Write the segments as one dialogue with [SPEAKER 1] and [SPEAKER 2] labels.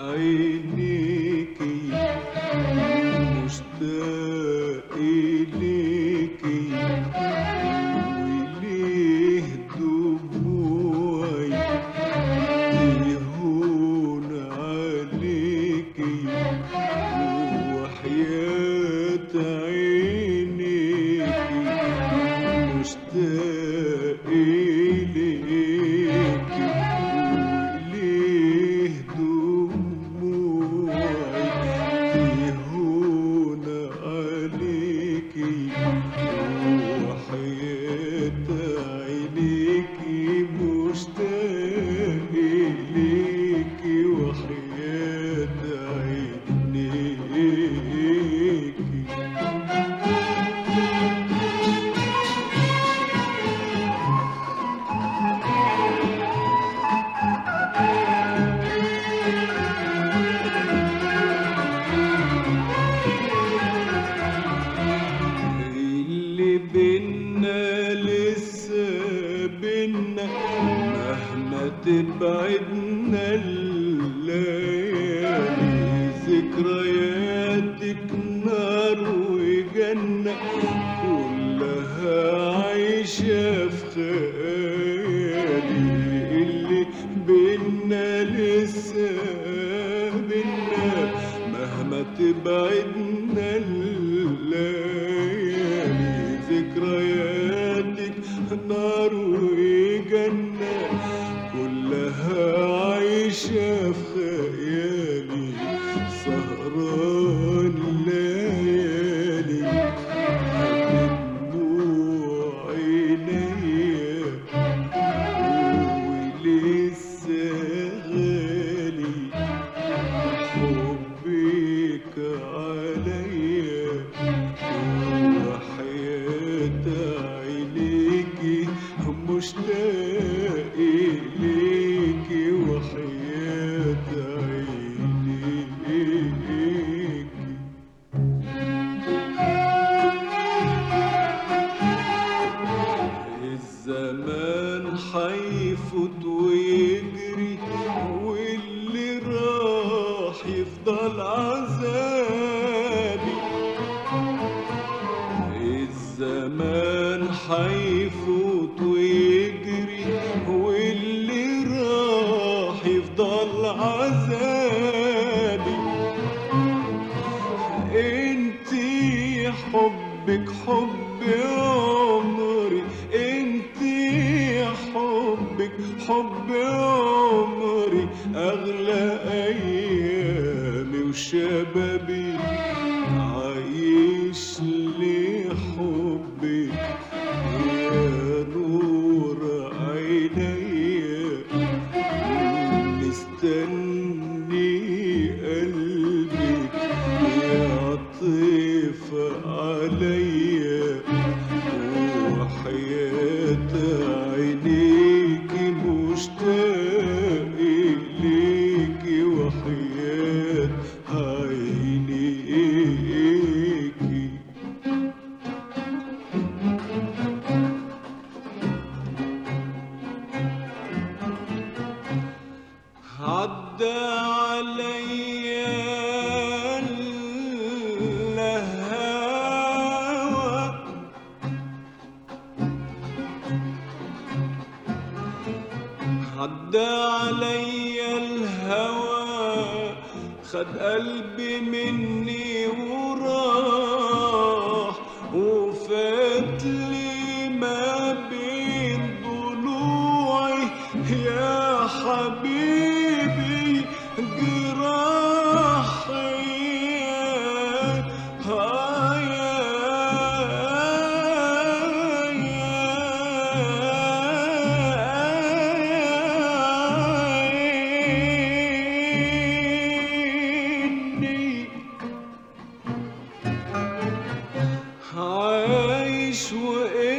[SPEAKER 1] عينيكي مشتاق إليكي وليه دموعي تهون عليكي وحياة عينيكي مشتاق إليكي وليه دموعي تهون عليكي وحياة عينيكي مشتاق إليكي وحياة عينيكي اللي بينا لسه بينا مهما تبعدنا الليالي ذكرياتك نار وجنة كلها عايشة في خيالي اللي بينا لسه بينا مهما تبعدنا الليالي ذكرياتك نار وجنة كلها عايشة في خيالي سهران ليالي بدموع عينيا ولسه غالي حبك عليا وحياة عينيكي مشتاق إليكي وحياة عينيكي الزمان حيفوت ويجري واللي راح يفضل عذابي الزمان حيفوت ويجري واللي راح يفضل عذابي انتي حبك حب عمري انتي حبك حب عمري اغلى ايامي وشبابي عايش لحبك يا نور عينيا مستني قلبك يعطف عليا وحياة عينيكي مشتاق إليكي وحياة عينيكي عدى عليا الهوى عدى عليا الهوى خد قلبي مني وراح وفات لي ما بين ضلوعي يا حبيبي جراحي عايش وإيه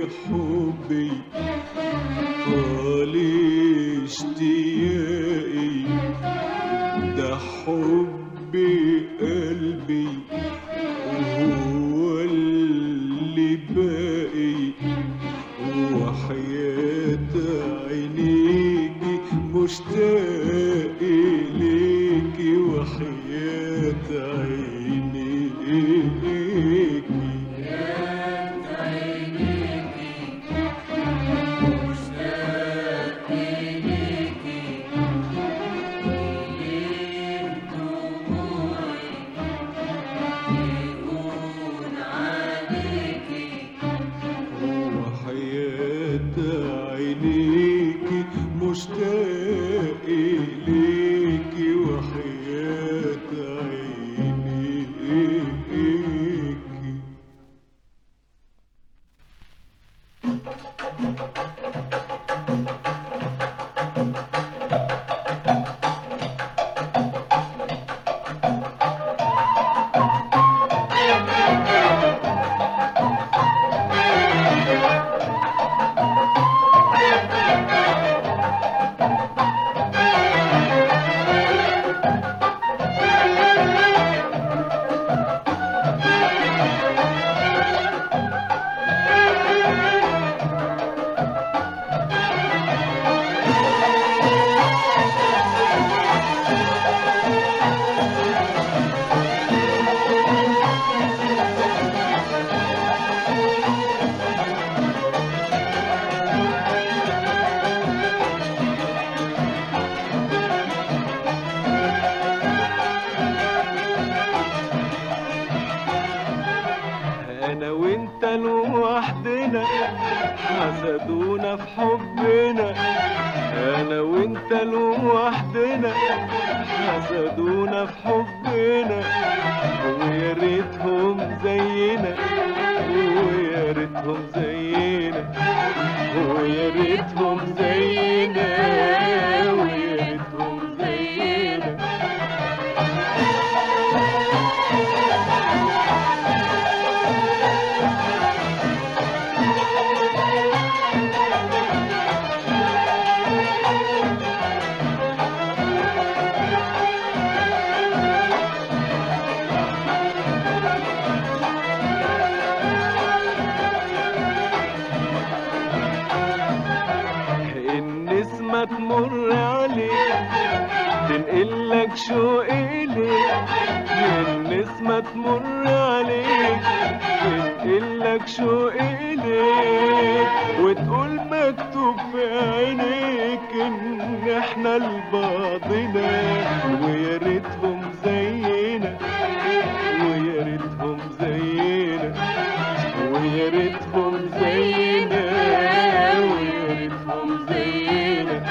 [SPEAKER 1] حبي طال اشتياقي ده حبي قلبي وهو اللي باقي وحياة عينيكي مشتاق ليكي وحياة عينيكي وحياة عينيكي مشتاق ليكي وحياة عينيكي انا وانت لوحدنا حسدونا في حبنا انا وانت لوحدنا حسدونا في حبنا ويا ريتهم زينا ويا ريتهم زينا ويا ريتهم زينا ويا ريتهم زينا النسمة تمر عليك تنقلك شوق إليك النسمة تمر عليك تنقلك شوق إليك وتقول مكتوب في عينيك إن إحنا لبعضنا ويا ريتهم زينا ويا ريتهم زينا ويا ريتهم زينا ويا ريتهم زينا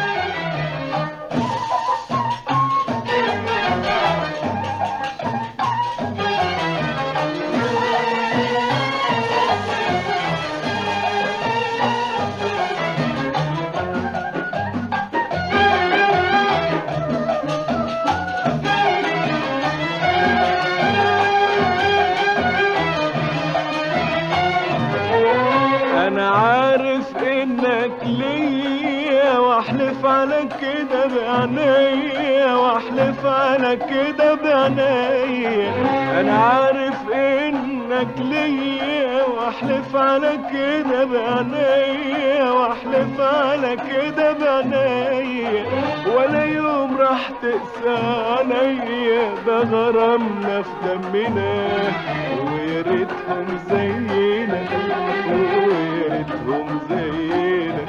[SPEAKER 1] انا عارف انك ليا واحلف على كده بعينيا واحلف على كده بعينيا انا عارف انك ليا واحلف على كده بعينيا واحلف على كده بعينيا ولا يوم راح تقسى عليا ده غرامنا في دمنا ويا ريتهم زينا ويا ريتهم زينا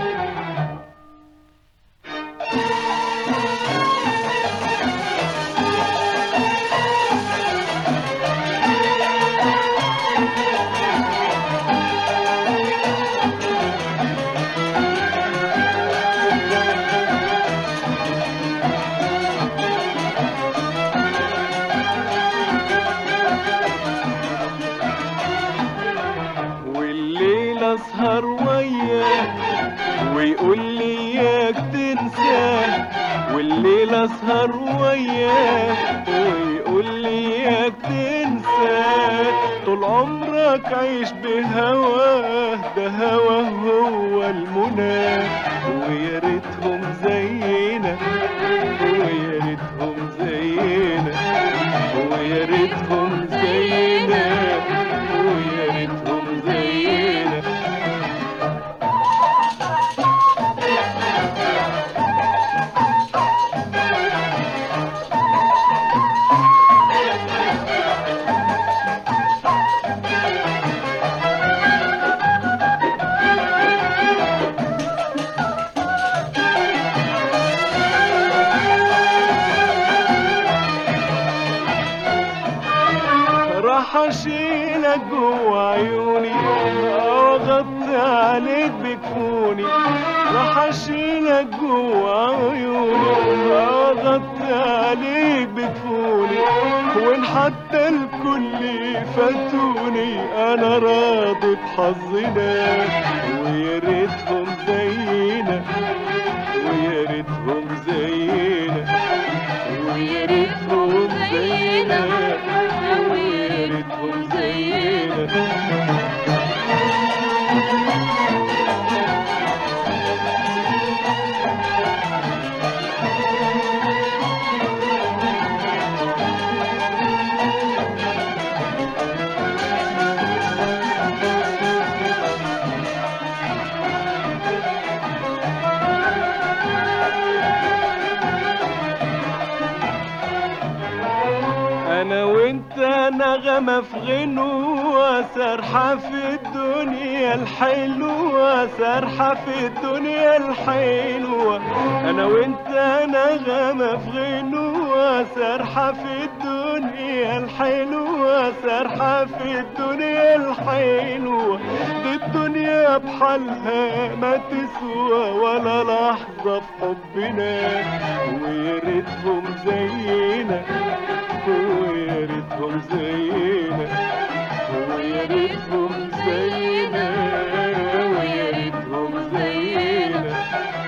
[SPEAKER 1] والليل اسهر وياك ويقول لي اياك تنساه والليل اسهر وياك ويقول لي اياك تنساه طول عمرك عيش بهواه ده هواه المنى ويا ريتهم زينا ويا ريتهم زينا ويا ريتهم زينا ويا ريتهم زينا راح اشيلك جوا عيوني واغطي عليك بكفوني راح اشيلك جوا عيوني واغطي عليك بكفوني وان حتى الكل فاتوني انا راضي بحظنا ويا ريتهم زينا ويا ريتهم زينا ويا ريتهم زينا ويا ريتهم زينا انا وانت نغمة في غنوة سرحة في الدنيا الحلوة سرحة في الدنيا الحلوة انا وانت نغمة في غنوة سرحة في الدنيا الحلوة سرحة في الدنيا الحلوة دي الدنيا بحالها ما تسوى ولا لحظة في حبنا ويا ريتهم زينا ويا ريتهم زينا ويا ريتهم زينا ويا ريتهم زينا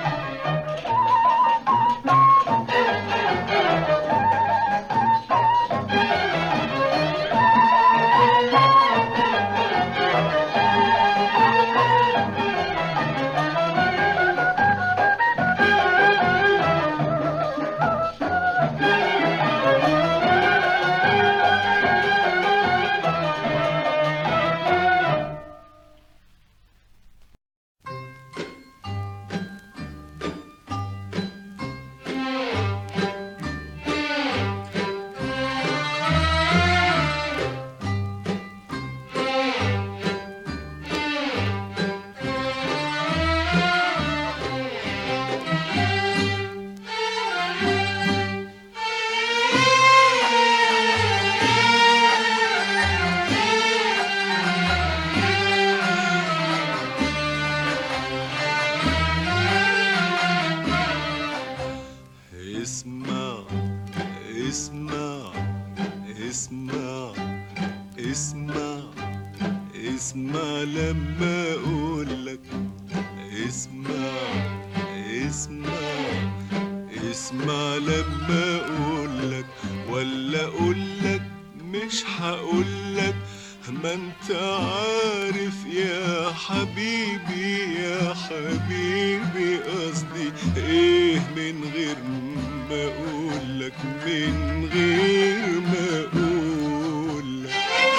[SPEAKER 1] اسمع اسمع اسمع اسمع اسمع لما اقولك اسمع اسمع اسمع لما اقولك ولا اقولك مش هقولك ما انت عارف يا حبيبي يا حبيبي قصدي ايه من غير ما اقولك من غير ما اقولك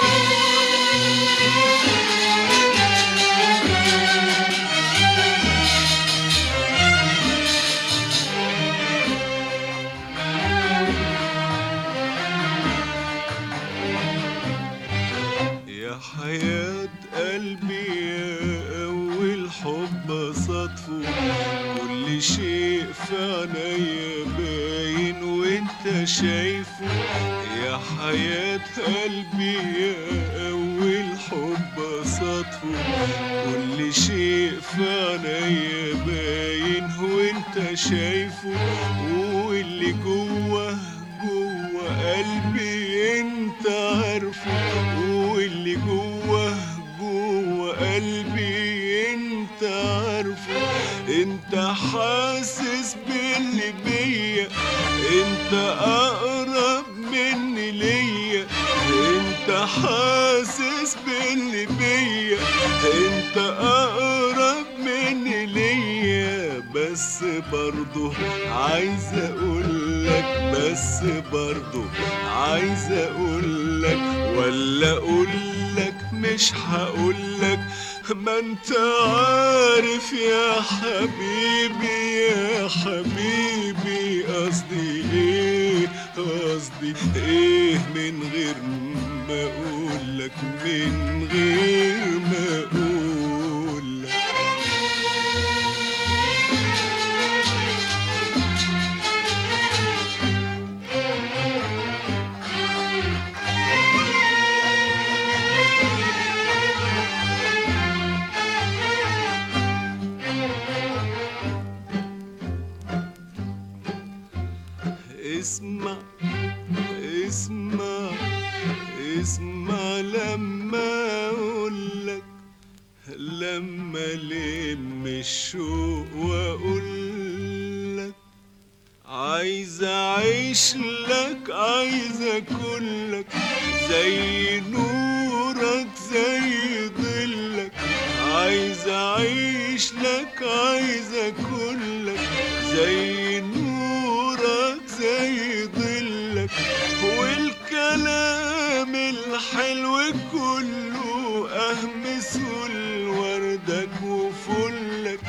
[SPEAKER 1] يا حياة قلبي يا أول حب صدفه كل شيء في عينيا باين وانت شايفه يا حياة قلبي يا أول حب صدفه كل شيء في عينيا باين وانت شايفه واللي جوه جوه قلبي انت عارفه واللي جوه جوه قلبي انت عارفه انت حاسس باللي بيا انت اقرب مني ليا انت حاسس باللي بيا انت اقرب مني بس برضه عايز اقولك بس برضه عايز اقولك ولا اقولك مش هقولك ما انت عارف يا حبيبي يا حبيبي قصدي ايه قصدي ايه من غير ما اقولك من غير ما اقولك اسمع اسمع اسمع لما اقولك لما لم الشوق واقولك عايز اعيش لك عايز اكلك زي نورك زي ظلك عايز اعيش لك عايز اكلك زي نورك زي ظلك والكلام الحلو كله اهمسه لوردك وفلك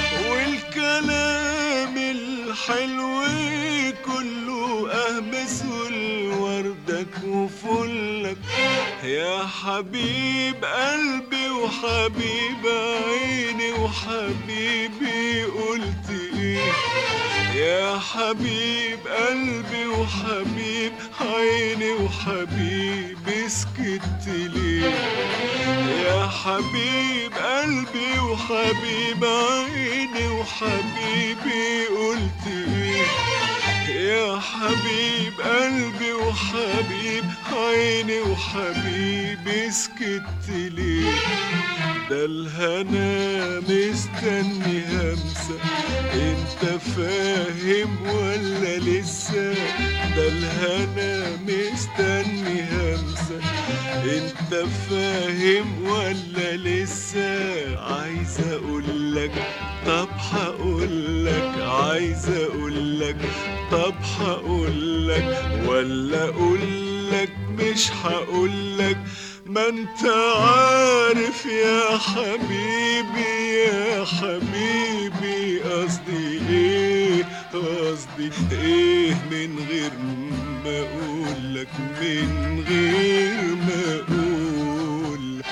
[SPEAKER 1] والكلام الحلو كله اهمسه لوردك وفلك يا حبيب قلبي وحبيب عيني وحبيبي قلت ايه يا حبيب قلبي وحبيب عيني وحبيبي سكت ليه يا حبيب قلبي وحبيب عيني وحبيبي قلت ايه يا حبيب قلبي وحبيب عيني وحبيبي سكت ليه ده الهنا مستني همسة انت فاهم ولا لسه ده الهنا مستني همسة انت فاهم ولا لسه عايز اقولك طب هقولك عايز اقولك طب هقولك ولا اقولك مش هقولك ما انت عارف يا حبيبي يا حبيبي قصدي ايه قصدي ايه من غير ما اقولك من غير ما اقولك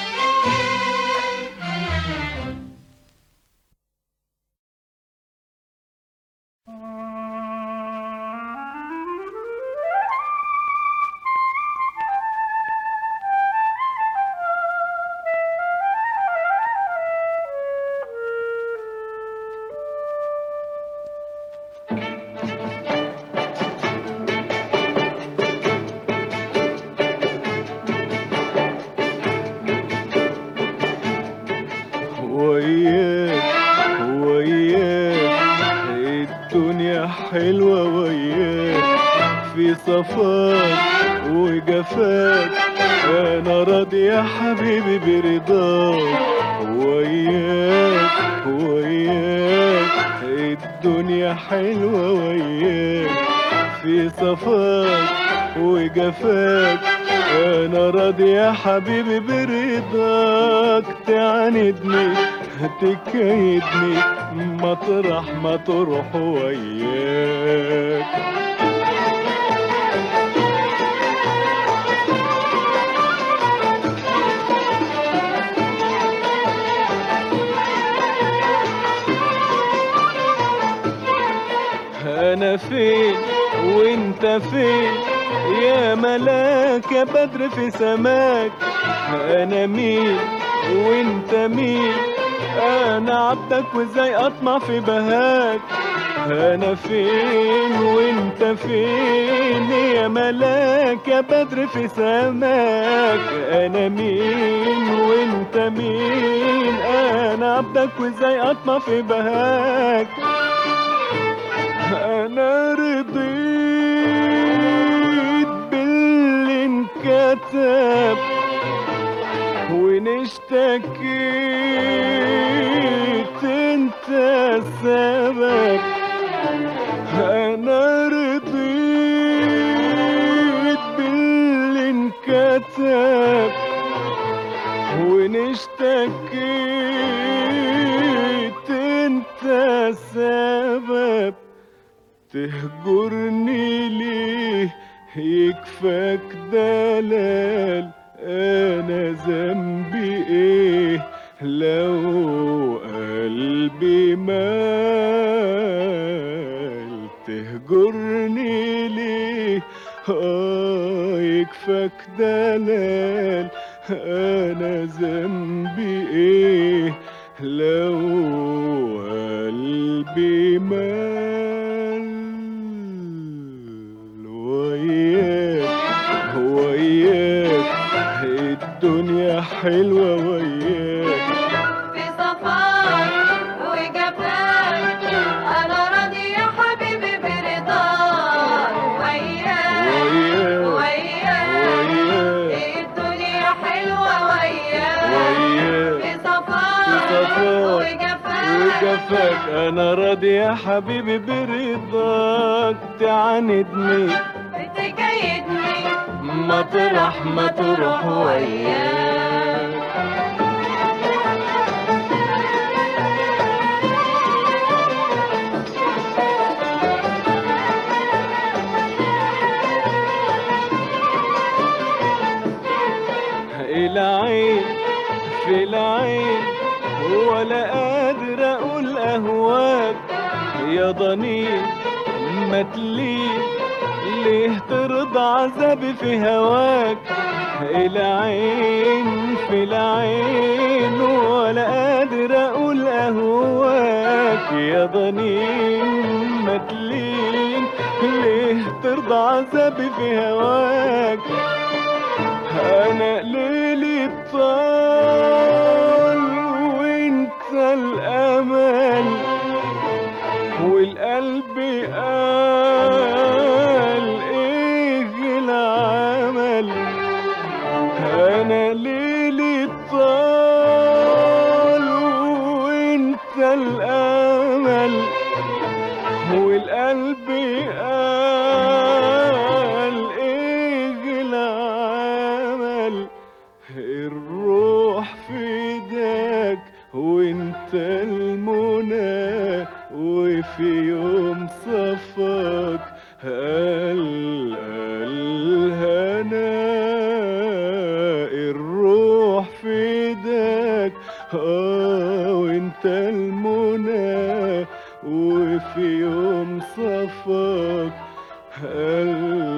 [SPEAKER 1] وياك وياك الدنيا حلوة وياك في صفاك وجفاك أنا راضي يا حبيبي برضاك وياك وياك الدنيا حلوة وياك في صفاك وجفاك انا راضي يا حبيبي برضاك تعاندني تكيدني مطرح ما تروح وياك انا فين وانت فين يا ملاك يا بدر في سماك انا مين وانت مين انا عبدك وازاي اطمع في بهاك انا فين وانت فين يا ملاك يا بدر في سماك انا مين وانت مين انا عبدك وازاي اطمع في بهاك انا رضيت باللي انكتب وان اشتكيت انت السبب تهجرني ليه يكفاك دلال انا ذنبي ايه لو قلبي مال تهجرني ليه اه يكفاك دلال انا ذنبي ايه لو قلبي مال وياك وياك الدنيا حلوة وياك
[SPEAKER 2] في صفاك وجفاك انا راضي يا حبيبي برضاك وياك
[SPEAKER 1] وياك
[SPEAKER 2] وياك
[SPEAKER 1] وياك
[SPEAKER 2] الدنيا حلوة وياك
[SPEAKER 1] وياك
[SPEAKER 2] في صفاك
[SPEAKER 1] صفاك
[SPEAKER 2] وجفاك
[SPEAKER 1] وجفاك انا راضي يا حبيبي برضاك تعاندني
[SPEAKER 2] تكيدني
[SPEAKER 1] مطرح ما تروح وياك العين في العين ولا قادر اقول اهواك يا ضنين ما تلين ليه ترضى عذابي في هواك العين في العين ولا قادر اقول اهواك يا ضنين ما تلين ليه ترضى عذابي في هواك انا ليلي طال وانت الامل والقلب قال ايه العمل انا ليلي طال وانت الامل والقلب قال ايه العمل الروح في ايدك وانت المنى وفي يوم صفاك قال الهنا الروح في ايدك اه وانت المنى وفي يوم صفاك قال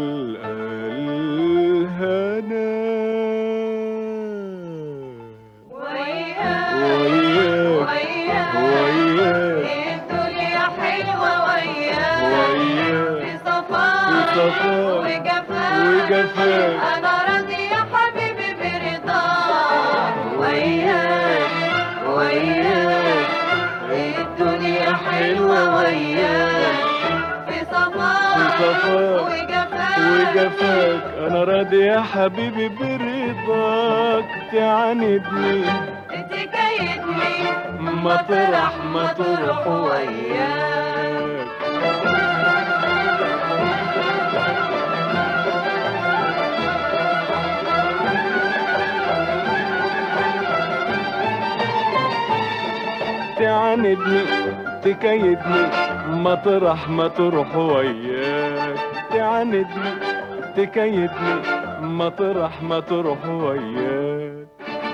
[SPEAKER 1] الهنا
[SPEAKER 2] وياك
[SPEAKER 1] وياك
[SPEAKER 2] وياك
[SPEAKER 1] وياك
[SPEAKER 2] الدنيا حلوة وياك
[SPEAKER 1] وياك
[SPEAKER 2] في صفاك
[SPEAKER 1] في صفاك
[SPEAKER 2] وجفاك
[SPEAKER 1] وجفاك
[SPEAKER 2] انا راضي يا حبيبي برضاك وياك وياك الدنيا حلوة وياك في صفاك
[SPEAKER 1] في صفاك
[SPEAKER 2] وجفاك
[SPEAKER 1] وجفاك انا راضي يا حبيبي برضاك تعاندني
[SPEAKER 2] تكيدني
[SPEAKER 1] مطرح ما تروح وياك تعاندني تكيدني مطرح ما تروح وياك تعاندني تكيدني مطرح ما تروح وياك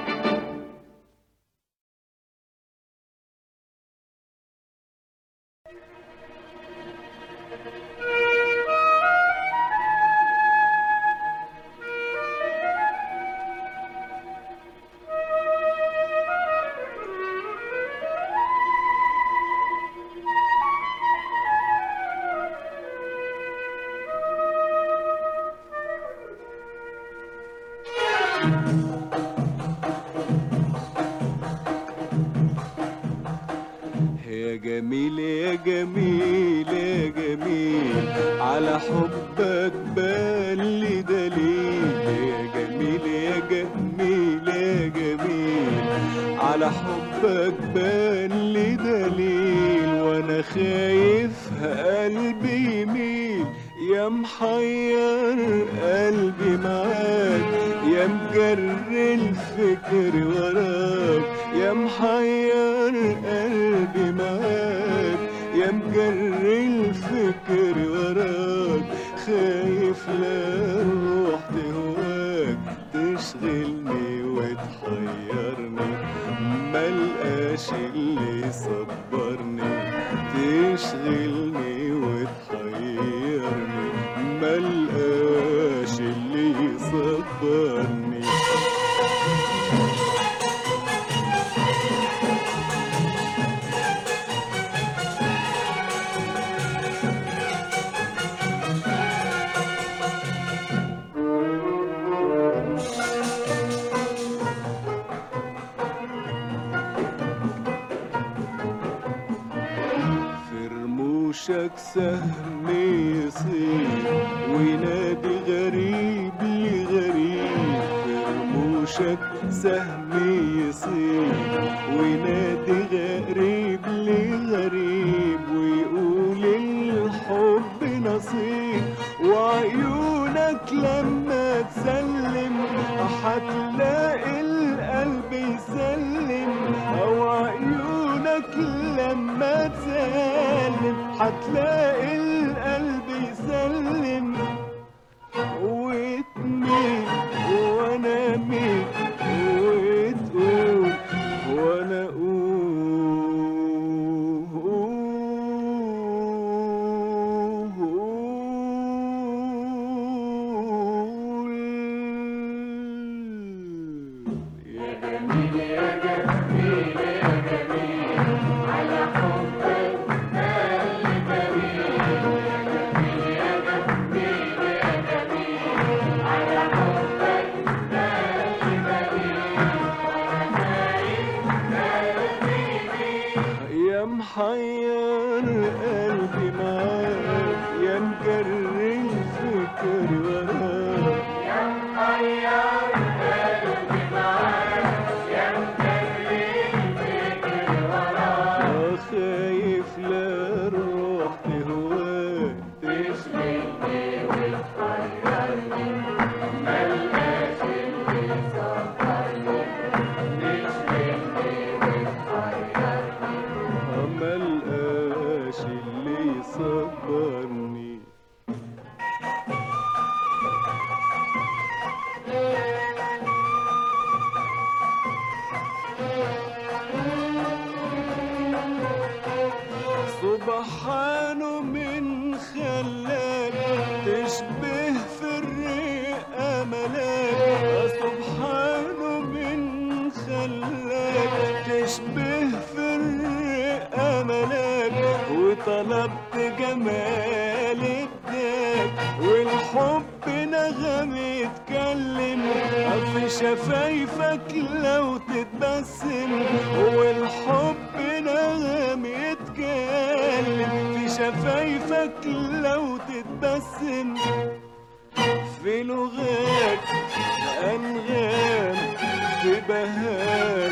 [SPEAKER 1] يا جميل يا جميل يا جميل على حبك بالي دليل يا جميل يا جميل يا جميل على حبك بالي دليل وانا خايف قلبي يميل يا محير قلبي معاك يا مجر الفكر وراك يا محير قلبي معاك يا مجر الفكر ملقاش اللي يصبرني تشغلني وتحيرني ملقاش اللي يصبرني في رموشك سهم يصير وينادي غريب لغريب في رموشك سهم يصير وينادي غريب لغريب ويقول الحب نصيب وعيونك لما تسلم هتلاقي القلب يسلم او عيونك لما تسلم هتلاقي القلب يسلم وتميل وانا ميل وتقول وانا اقول يا جميل يا جميل يا جميل
[SPEAKER 2] على حبك قلبي بريء يا جميل يا جميل يا جميل على حبك قلبي بريء وانا خايف قلبي
[SPEAKER 1] يا محير قلبي معاك يا مجري الفكر وراك
[SPEAKER 2] يا محير قلبي معاك يا مجري الفكر وراك
[SPEAKER 1] آه خايف لا الروح تهواك
[SPEAKER 2] تشغلني وتحيرني ملقاش اللي يصبرني تشغلني وتحيرني
[SPEAKER 1] آه ملقاش اللي يصبرني سبحانه من خلاك تشبه في الرئة ملاك سبحانه من خلاك تشبه في الرئة ملاك وطلبت جمال اداك والحب نغم يتكلم في شفايفك لو تتبسم والحب نغم يتكلم في شفايفك لو تتبسم في لغات أنغام في بهات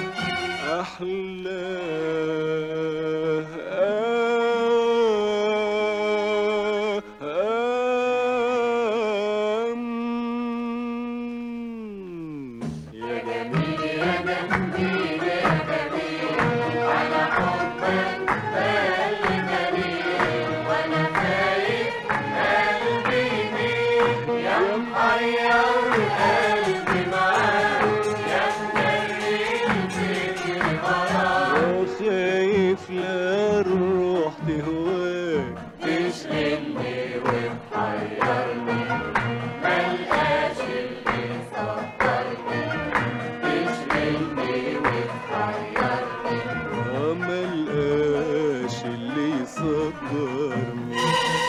[SPEAKER 1] أحلام يا جميل
[SPEAKER 2] يا جميل يا جميل على حبك قلبي بريء وانا خايف قلبي يميل يا محير قلبي معاك يا مجري الفكر وراك
[SPEAKER 1] خايف لا الروح تهواك
[SPEAKER 2] تشغلني وتحيرني ملقاش اللي يصبرني تشغلني وتحيرني
[SPEAKER 1] آه ملقاش اللي يصبرني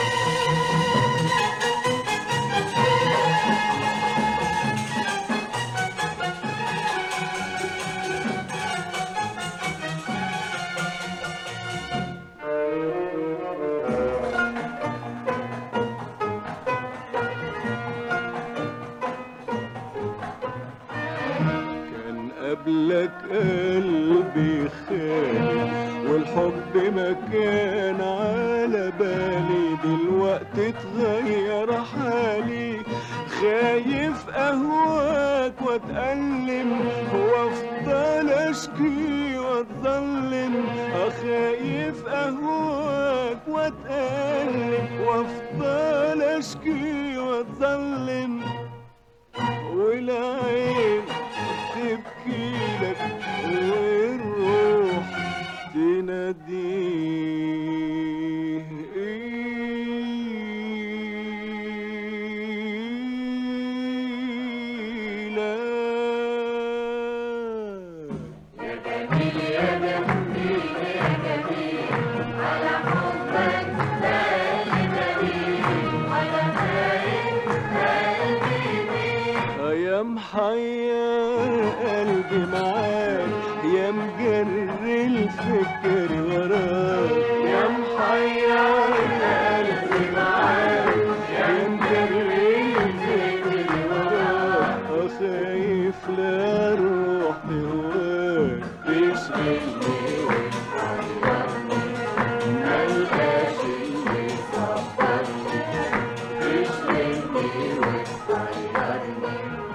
[SPEAKER 1] كان قبلك قلبي خالي والحب ما كان على بالي دلوقتي اتغير حالي خايف اهواك واتألم وافضل اشكي واتظلم خايف اهواك واتألم وافضل اشكي واتظلم والعين تبكي لك والروح
[SPEAKER 2] جميل يا جميل يا جميل على حبك بالي جميل على باين قلبي بيك
[SPEAKER 1] يا محير قلبي معاك يا مجري الفكر وراك يا محير قلبي معاك يا مجري الفكر وراك خايف لا روح هواك تشغلني
[SPEAKER 2] وتحيرني ملقاش اللي يصبرني تشغلني وتحيرني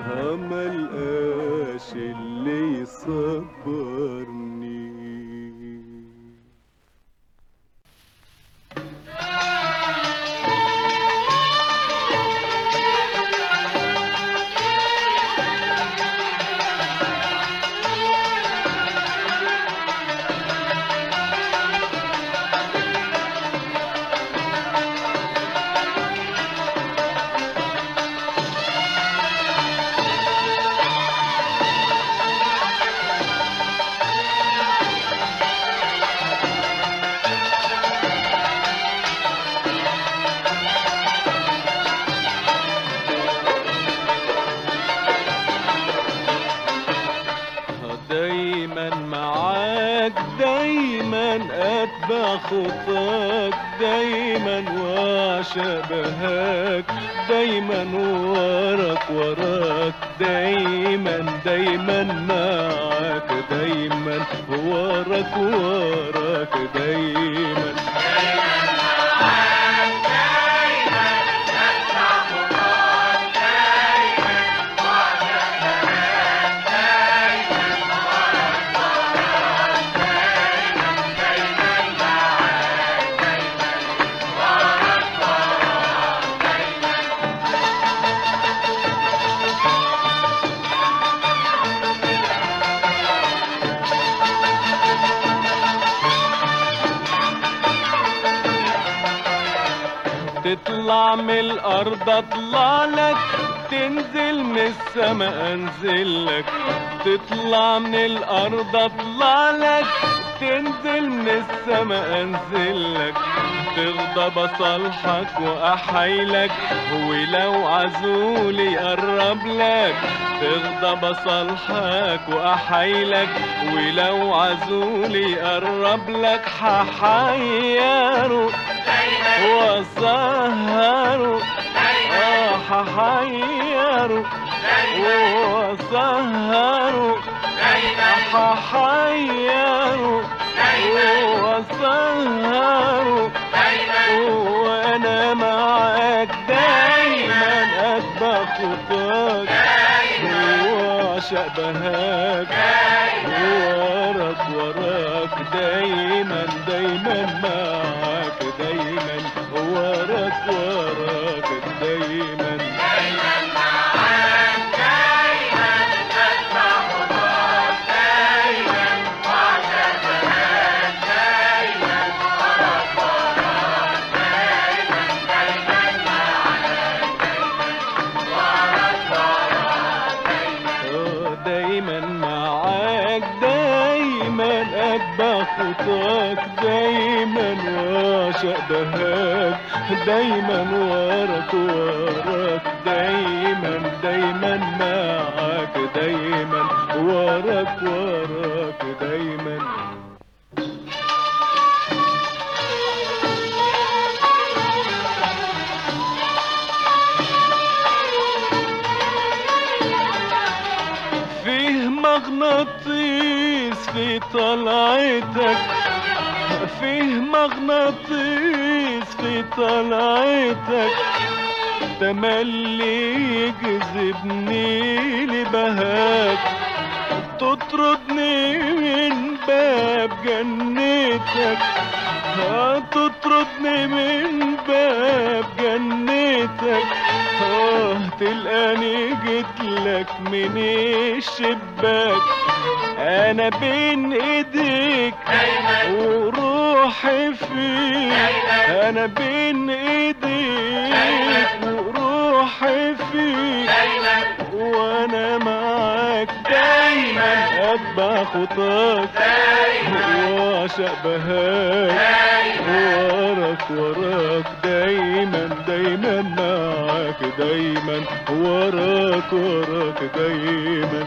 [SPEAKER 1] ملقاش اللي يصبرني دايما معاك دايما اتبع خطاك دايما واعشق بهاك دايما وراك وراك دايما دايما معاك دايما وراك وراك دايما تطلع من الارض اطلع لك تنزل من السما انزل لك تطلع من الارض اطلع لك تنزل من السما انزل لك تغضب اصالحك واحايلك ولو عزولي قرب لك تغضب اصالحك واحايلك ولو عزولي قرب لك ححيره وسهروا اه ححيروا وسهروا ححيروا وسهروا وانا معاك دايما اتبع خطاك واعشق بهاك وراك وراك دايما دايما معاك دايما وراك وراك دايما آه، دايما معاك دايما اتبع خطاك دايما واعشق بهاك دايما وراك وراك دايما دايما معاك دايما وراك وراك دايما فيه مغناطيس في طلعتك فيه مغناطيس في طلعتك تملي يجذبني لبهاك تطردني من باب جنتك
[SPEAKER 3] هتطردني من باب جنتك اه تلقاني جيتلك من الشباك انا بين ايديك وروحي فيك انا بين ايديك وروحي فيك وانا معاك دايما اتبع خطاك واعشق بهاك وراك وراك دايما دايما معاك دايما وراك وراك دايما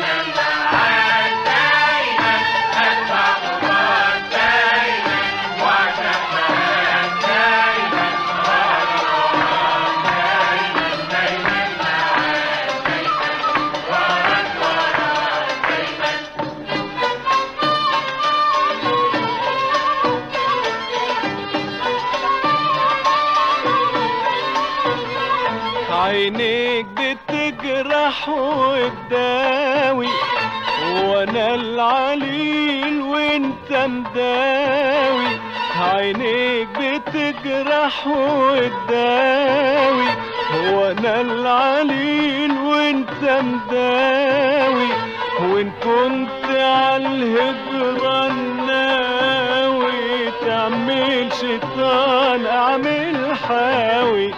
[SPEAKER 3] عينيك بتجرح وتداوي وانا العليل وانت مداوي عينيك بتجرح وتداوي وانا العليل وانت مداوي وان كنت عالهجران ناوي تعمل شيطان اعمل حاوي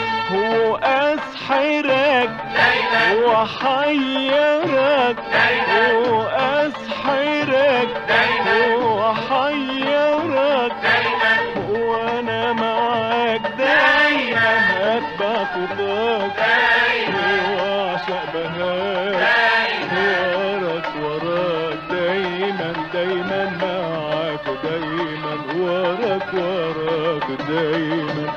[SPEAKER 3] واسحرك وحيرك واسحرك وحيرك وانا معاك دايما اتبع خطاك واعشق بهاك وراك وراك دايما دايما معاك دايما وراك وراك دايما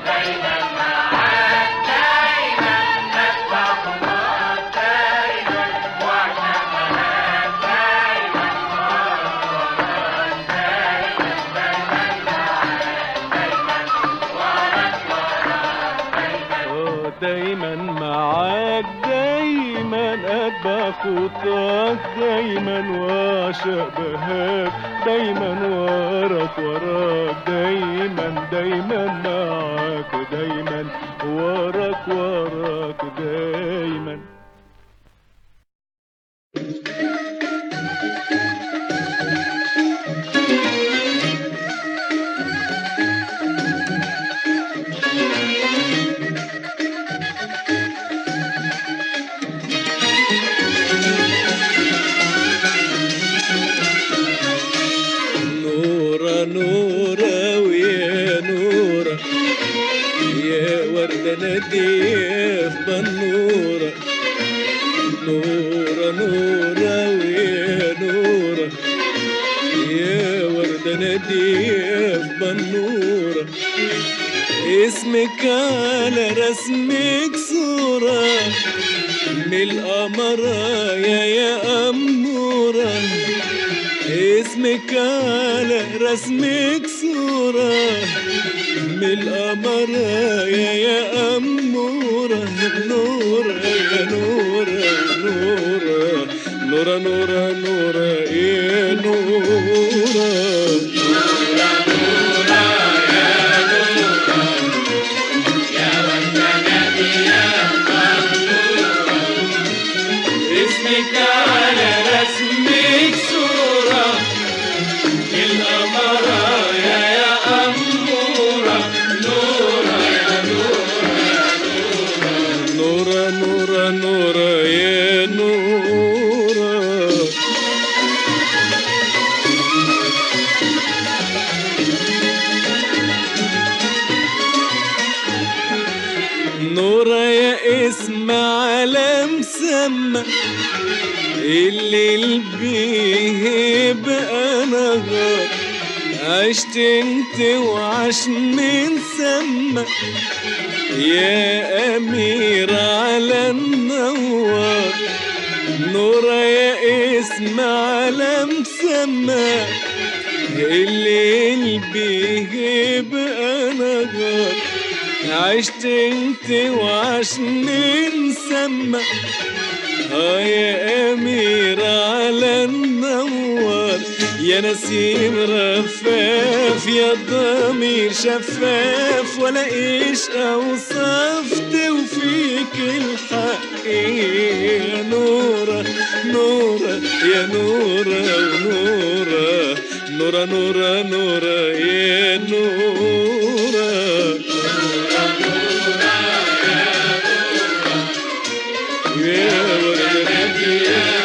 [SPEAKER 3] آه، دايما معاك دايما اتبع خطاك دايما واعشق بهاك دايما وراك وراك دايما دايما معاك دايما وراك وراك دايما
[SPEAKER 4] نورة نورة ويا نورة يا وردة نادية في بنورة نورة نورة ويا نورة يا وردة نادية في بنورة اسمك على رسمك صورة من القمرة يا يا أمورة اسمك على رسمك صورة من القمرة يا يا أمورة نورة يا نورة نورة نورة نورة نورة يا نورة اسمك على رسمك صورة القمرة يا يا أمورة نورة يا نورة نورة نورة نورة يا نورة نورة يا اسم على مسمى اللي بيه بقى نهار عشت انت وعاش من سما يا أمير على النوار نورة يا اسم على مسمى الليل بيه بقى نهار عشت انت وعاش من سما اه يا امير على النوار يا نسيم رفاف يا ضمير شفاف ولا ايش اوصاف توفيك الحق يا نورة نورة يا نورة ونورة نورة نورة نورة يا نورة يا ورد يا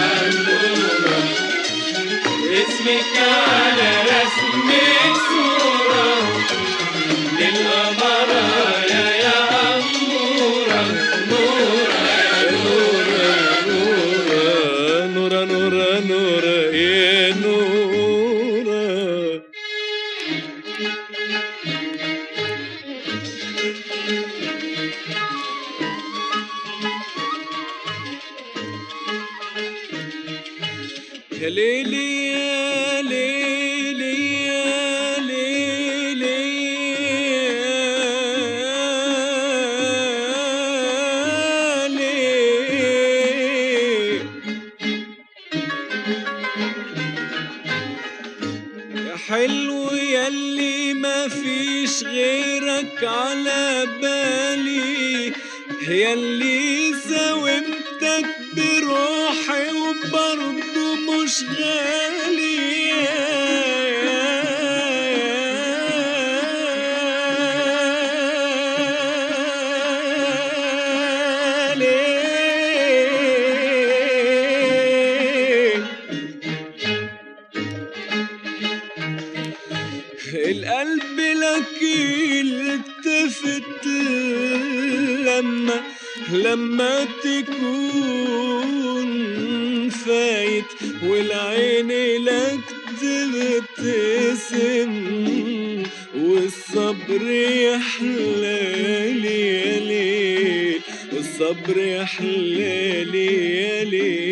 [SPEAKER 4] اسمك على رسمك صورة للقمرة يا يا أمورة نورة نورة نورة نورة نورة نورة يا نورة يا ليلي يا ليلي يا ليلي يا ليلي يا حلو ياللي ما فيش غيرك على بالي ياللي ساومتك بروحي وبرضه مش غالي ليه القلب لك التفت لما لما تكون فايت والعين لك تبتسم والصبر يحلالي يا ليل والصبر يحلالي يا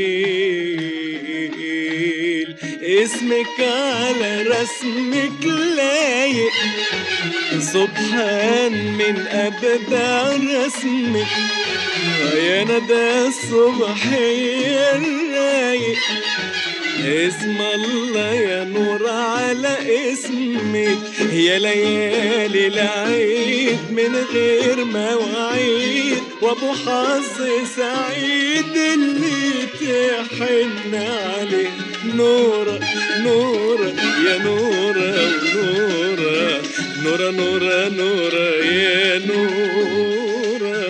[SPEAKER 4] ليل اسمك على رسمك لايق سبحان من أبدع رسمك يا ندى الصبح يا الرايق اسم الله يا نور على اسمك يا ليالي العيد من غير مواعيد وابو حظ سعيد اللي تحن عليه نورة نورة يا نورة ونورة نورة نورة نورة يا نورة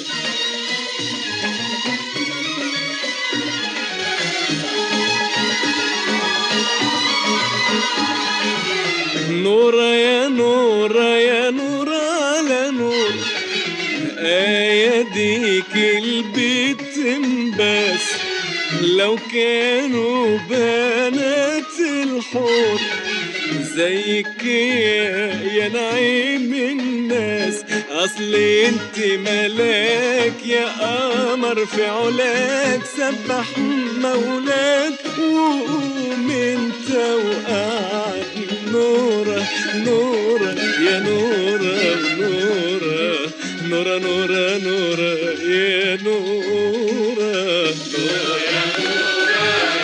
[SPEAKER 4] نورة يا نورة يا نورة على نور آية ديك البيت بس لو كانوا بنات الحور زيك يا, يا نعيم الناس اصل انت ملاك يا قمر في علاك سبح مولاك وقوم انت وقعد نورة نورة يا نورة نورة نورة نورة نورة يا نورة نورة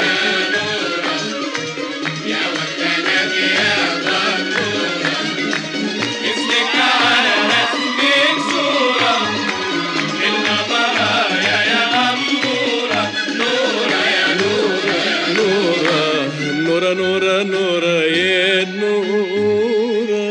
[SPEAKER 4] اسمك على رسمك صورة للقمرة يا يا أمورة نورة يا نورة نورة نورة نورة يا نورة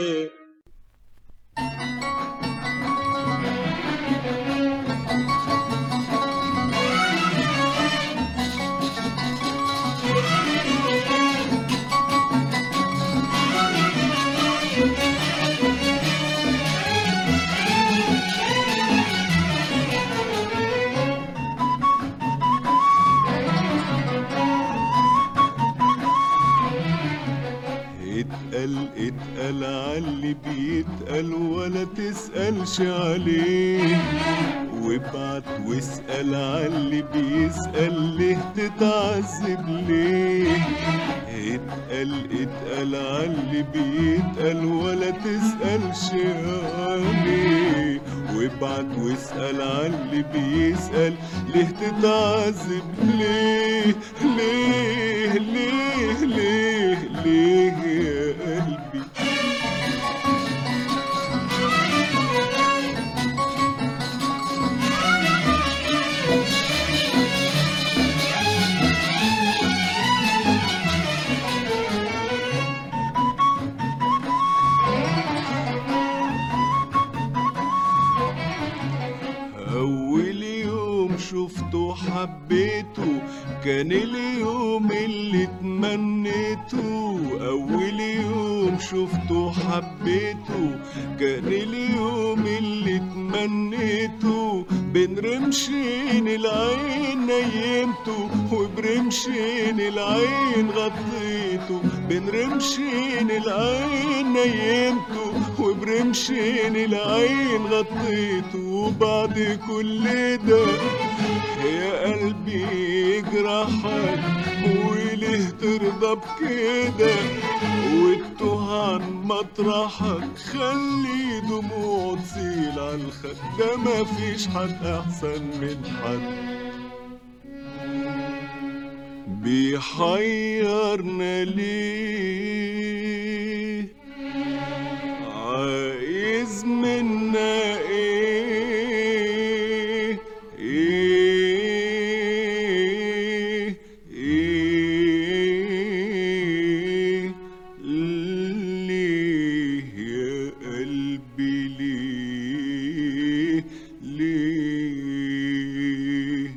[SPEAKER 3] اتقل اتقل عاللي بيتقل ولا تسألش عليه وابعت واسأل عاللي بيسأل ليه تتعذب ليه اتقل اتقل عاللي بيتقل ولا تسألش عليه وابعت واسأل عاللي بيسأل ليه تتعذب ليه ليه ليه ليه ليه يا قلبي أول يوم شفته حبيته كان اليوم اللي تمنيته أول يوم شفته حبيته كان اليوم اللي تمنيته بين رمشين العين نيمته وبرمشين العين غطيته بين رمشين العين نيمته وبرمشين العين غطيته وبعد كل ده يا قلبي جرحك وليه ترضى بكده وتوه عن مطرحك خلي دموع تسيل على الخد ده مفيش حد احسن من حد بيحيرنا ليه عايز منا ايه ايه ايه ليه يا قلبي ليه ليه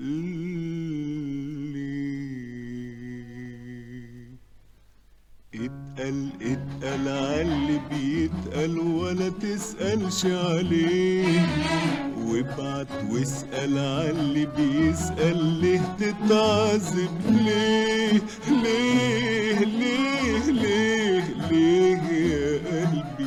[SPEAKER 3] ليه اتقل اتقل عاللي بيتقل ولا تسألش عليه وابعت واسأل عاللي بيسأل ليه تتعذب ليه ليه ليه ليه ليه يا قلبي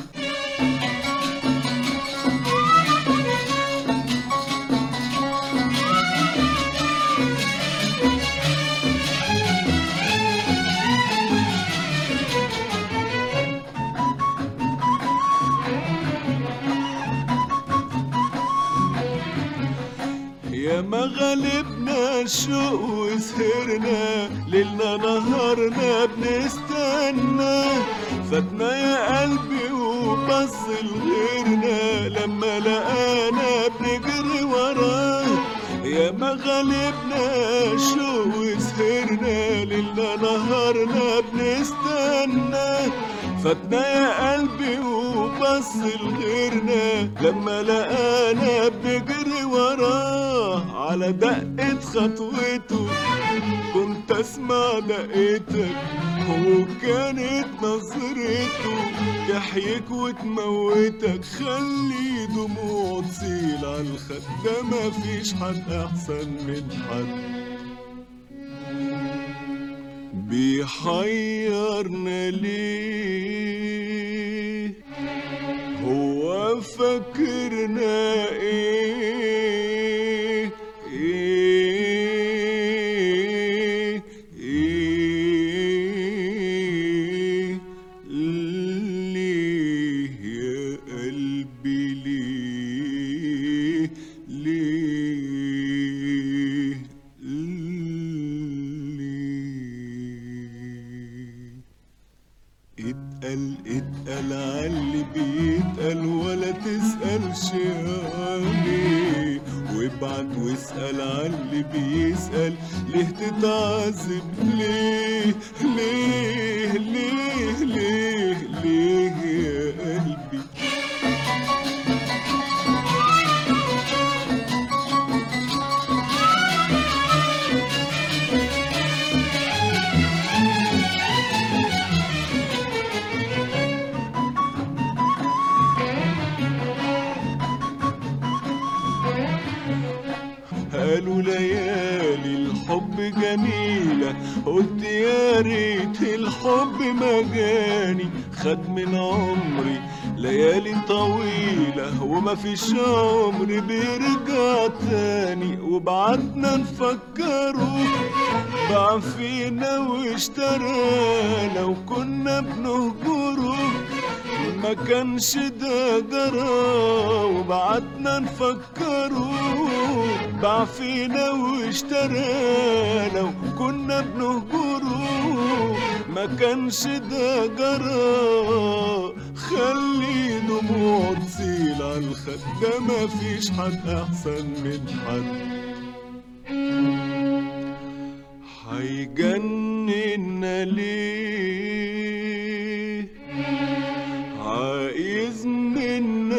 [SPEAKER 3] يا ما غلبنا الشوق وسهرنا ليلنا نهارنا بنستنى فاتنا يا قلبي وبص لغيرنا لما لقانا بنجري وراه يا ما غلبنا الشوق وسهرنا ليلنا نهارنا بنستنى فاتنا يا قلبي وبص لغيرنا لما لقانا بنجري وراه على دقة خطوته كنت اسمع دقتك وكانت نظرته تحييك وتموتك خلي دموع تسيل على الخد ده مفيش حد احسن من حد بيحيرنا ليه هو فاكرنا ايه ايه ايه ليه يا قلبي ليه ليه ليه اتقل اتقل عاللي بيتقل ولا تسألش عليه وابعت واسأل عاللي بيسأل ليه تتعذب ليه ليه ليه ليه ليه يا قلبي قالوا ليالي الحب جميلة قلت يا ريت الحب ما جاني خد من عمري ليالي طويلة وما فيش عمر بيرجع تاني وبعدنا نفكره باع فينا واشترانا وكنا بنهجره ما كانش ده جرى وبعدنا نفكره باع فينا واشترانا وكنا بنهجره ما كانش ده جرى خلي دموع تسيل على الخد ده ما فيش حد احسن من حد هيجننا ليه عايز منا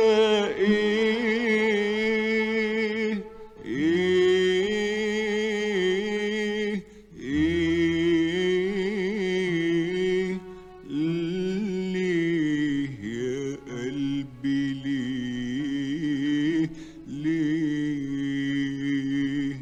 [SPEAKER 3] ايه ايه ايه ليه يا قلبي ليه ليه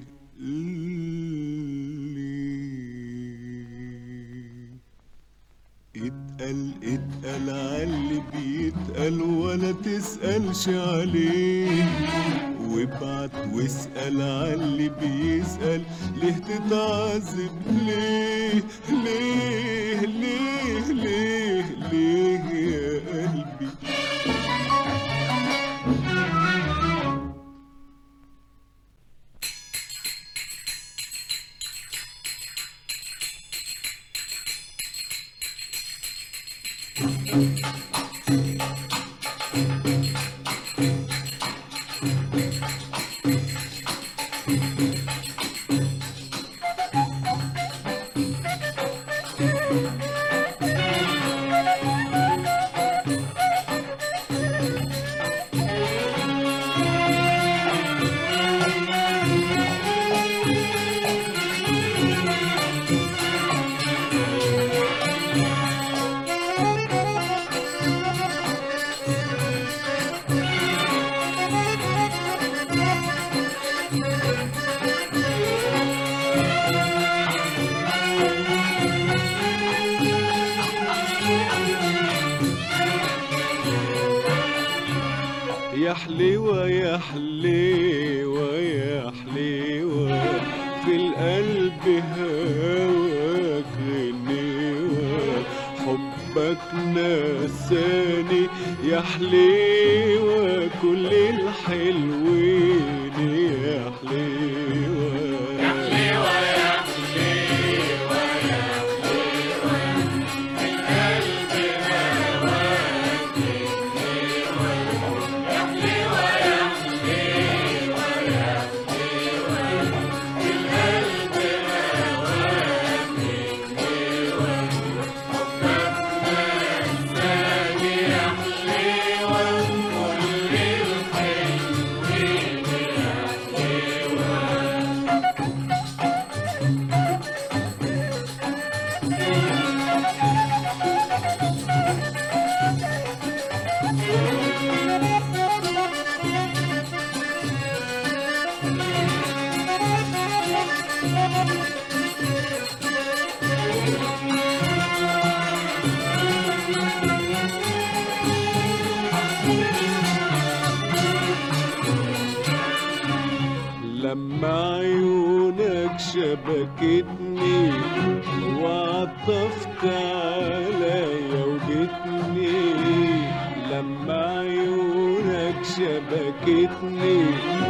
[SPEAKER 3] ليه اتقل اتقل عاللي بيتقل ولا تسألش عليه وابعت واسأل عاللي بيسأل ليه تتعذب ليه ليه ليه ليه ليه يا قلبي يا حليوة يا حليوة يا حليوة في القلب هواك غنيوة حبك نساني يا حليوة كل الحلوين يا حليوة لما عيونك شبكتني وعطفت عليا وجتني لما عيونك شبكتني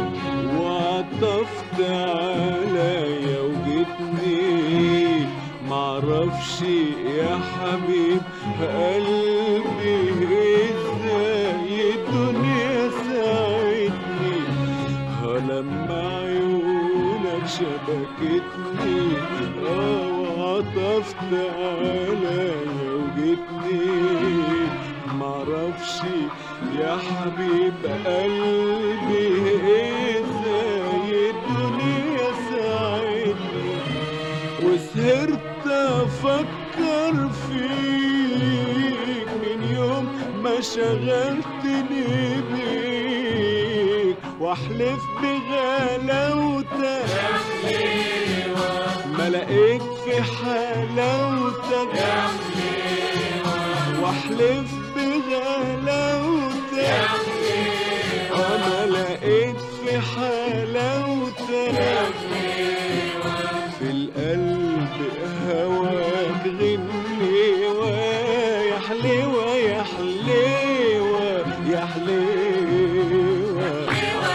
[SPEAKER 3] وعطفت عليا وجتني معرفش يا حبيب قلبي ازاي الدنيا ساعدني ها لما عيونك شبكتني اه وعطفت عليا وجتني معرفش يا حبيب قلبي ازاي الدنيا ساعدني وسهرت افكر فيك من يوم ما شغلتني بيك واحلف بغلاوتك ما لقيت في حلاوتك واحلف بغلاوتك انا لقيت في حلاوتك في القلب هواك غنيوة يا حليوة يا حليوة يا حليوة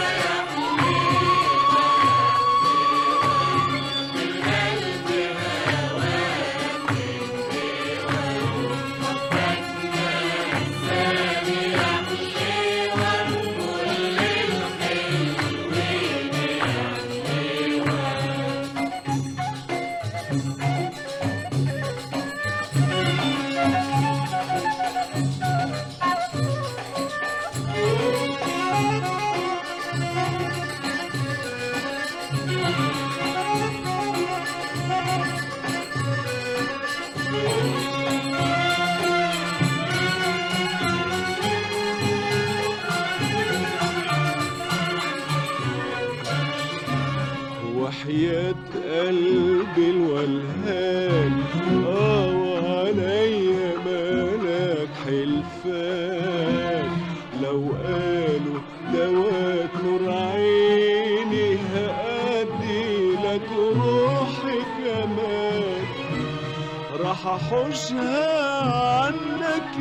[SPEAKER 3] وحياة قلبي الولهان اه وعليا مالك حلفان لو قالوا دواك نور عيني هأدي لك روحي كمان راح احوشها عنك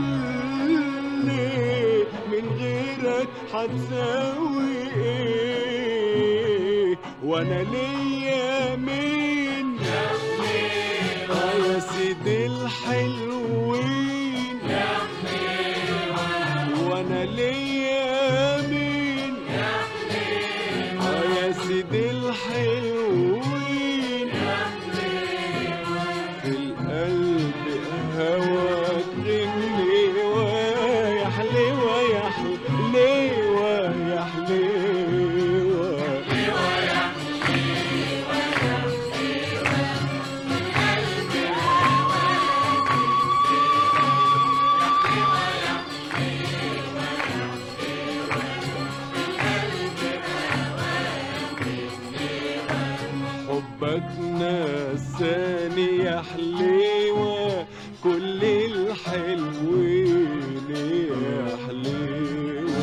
[SPEAKER 3] ليه من غيرك هتساوي ايه وانا ليا مين آه يا سيدي الحلوين وانا ليا مين آه يا سيدي الحلوين في القلب هواك غنيوة يا حليوة يا حليوة يا حليوة حبك نساني يا حليوة كل الحلوين يا حليوة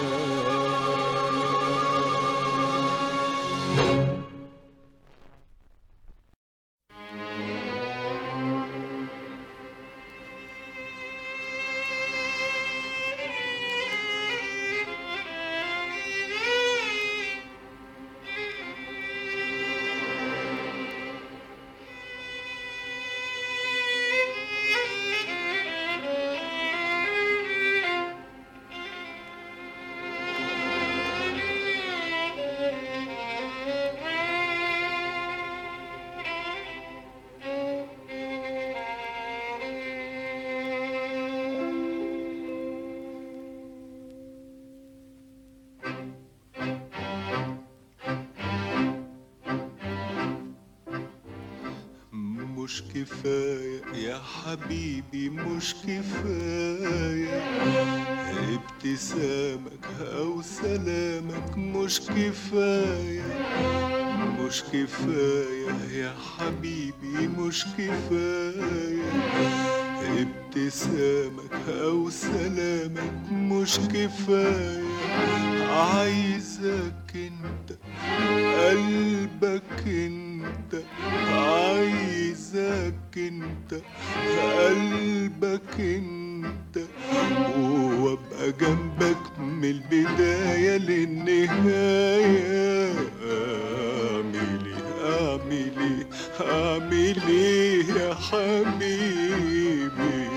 [SPEAKER 3] مش كفاية يا حبيبي مش كفاية ابتسامك أو سلامك مش كفاية مش كفاية يا حبيبي مش كفاية ابتسامك أو سلامك مش كفاية عايزك انت قلبك انت عايزك انت قلبك انت وابقى جنبك من البداية للنهاية اعمل ايه اعمل ايه اعمل ايه يا حبيبي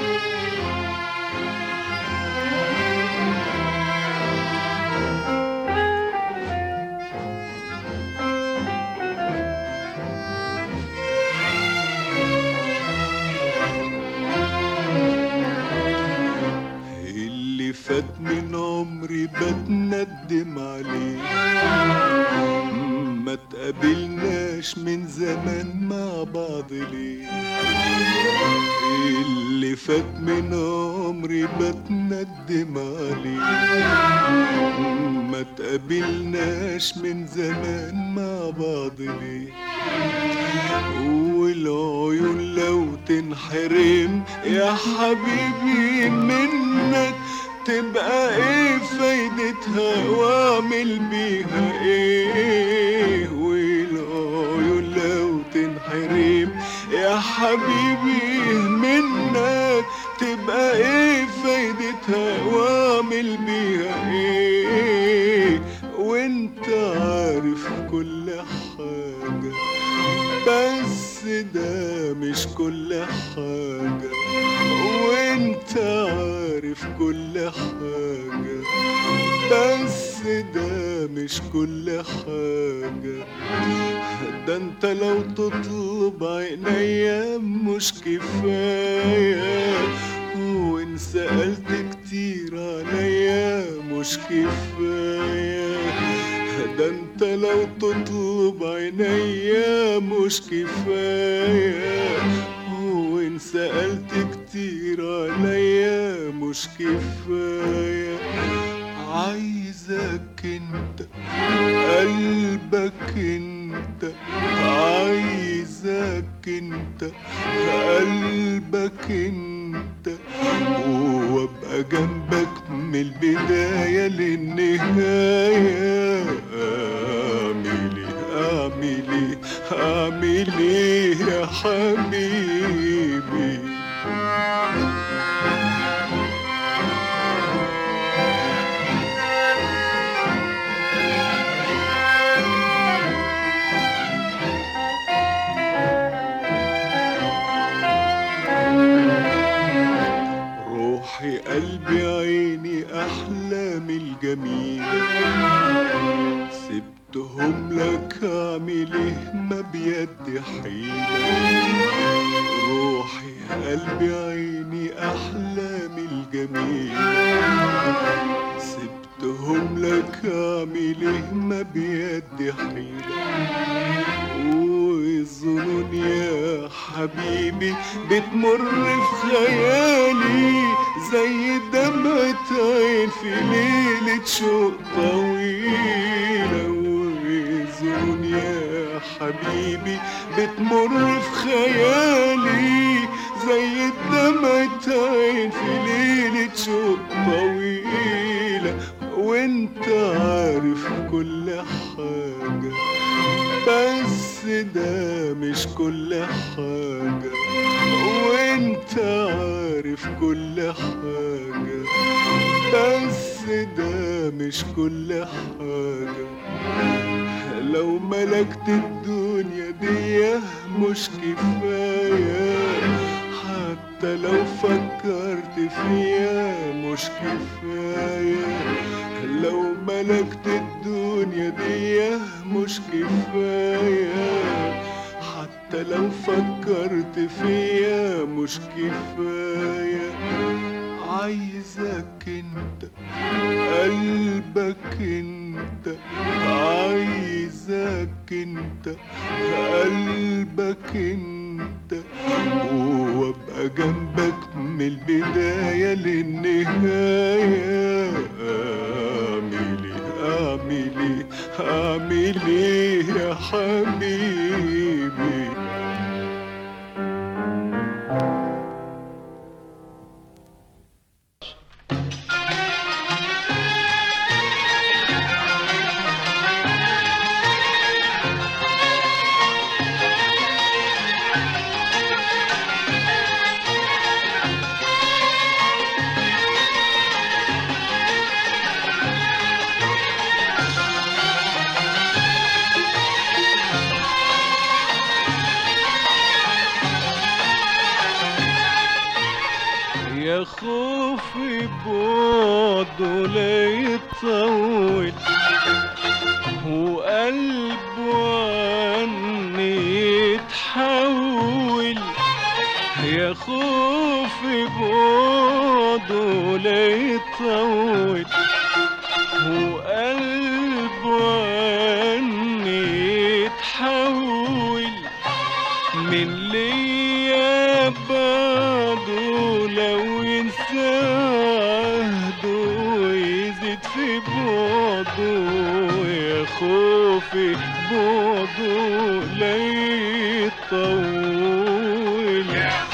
[SPEAKER 3] اللي فات من عمري بتندم عليه ما تقابلناش من زمان مع بعض ليه اللي فات من عمري بتندم عليه ما تقابلناش من زمان مع بعض ليه والعيون لو تنحرم يا حبيبي منك تبقى ايه فايدتها واعمل بيها ايه والعيون لو تنحرم يا حبيبي منك تبقى ايه فايدتها واعمل بيها ايه وانت عارف كل حاجة بس ده مش كل حاجة وانت عارف كل حاجة بس ده مش كل حاجة ده انت لو تطلب عينيا مش كفاية وان سألت كتير عليا مش كفاية ده انت لو تطلب عينيا مش كفاية وان سألت كتير عليا مش كفاية عايزك انت قلبك انت عايزك انت قلبك انت وابقى جنبك من البداية للنهاية اعملي اعملي اعملي يا حبيبي روحي قلبي عيني أحلامي الجميلة سبتهم لك أعمل إيه ما بيدي حيلة روحي قلبي عيني أحلامي الجميلة سبتهم لك أعمل إيه ما بيدي حيلة والظنون يا حبيبي بتمر في خيالي زي دمعة عين في ليلة شوق طويلة والظنون يا حبيبي بتمر في خيالي زي دمعة عين في ليلة شوق طويلة وانت عارف كل حاجة بس ده مش كل حاجة وانت عارف كل حاجة بس ده مش كل حاجة لو ملكت الدنيا دي مش كفاية حتى لو فكرت فيها مش كفاية لو ملكت الدنيا دي مش كفاية حتى لو فكرت فيها مش كفاية عايزك انت قلبك انت عايزك انت قلبك انت وابقى جنبك من البداية للنهاية اعملي اعملي اعملي يا حبيبي
[SPEAKER 4] يا خوفي بعده لا يطول وقلبه عني يتحول يا خوفي بعده لا يطول وقلبه عني خوفي بعده لا يطول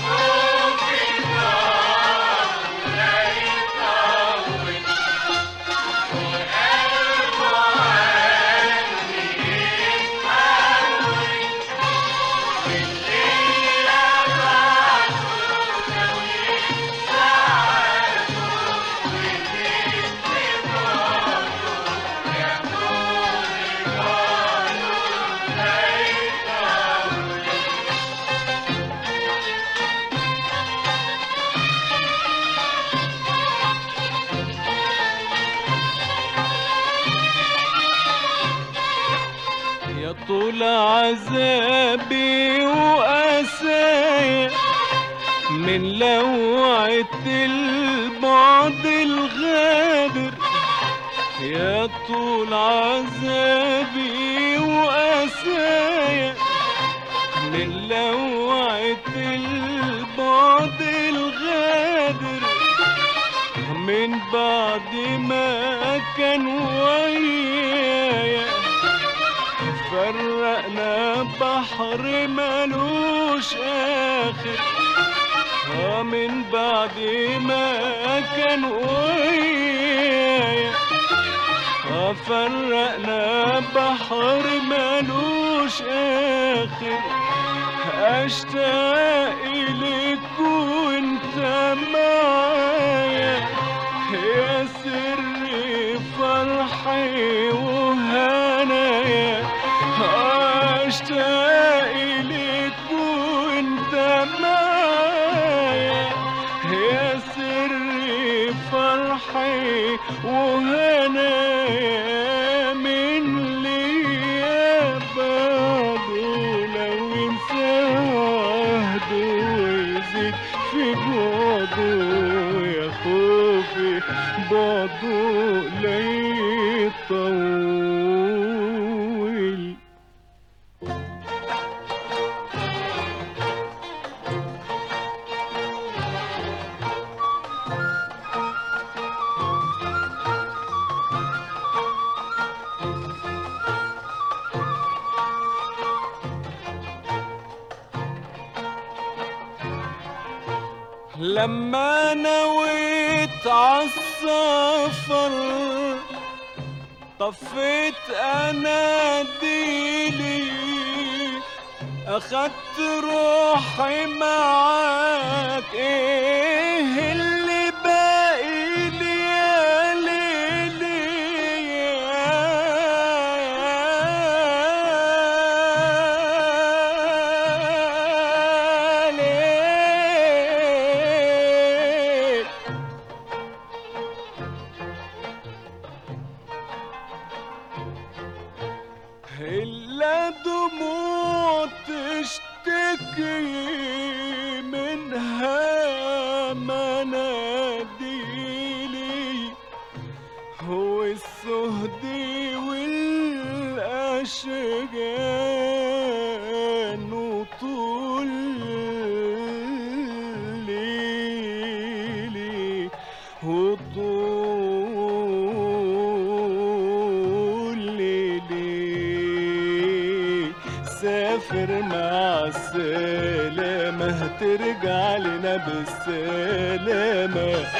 [SPEAKER 4] يا طول عذابي وأسايا من لوعة البعد الغادر يا طول عذابي وأسايا من لوعة البعد الغادر من بعد ما كان ويايا فرقنا بحر ملوش آخر آه من بعد ما كان ويايا آه فرقنا بحر ملوش آخر أشتاق إليك وأنت معايا يا سر فرحي وهنايا أشتاق إليك وأنت معايا يا سر فرحي وهنايا من ليا بعده لو ينسى عهده ويزيد في بعده يا خوفي بعده لا يطول لما نويت عالسفر طفيت اناديلي اخدت روحي معاك ايه اللي باقي لي يا ليلي يا ليل إلا دموع تشتكي منها مناديلي هو السهد والأشجان وطول ليلي وطول ليلي سافر مع السلامة ترجع لنا بالسلامة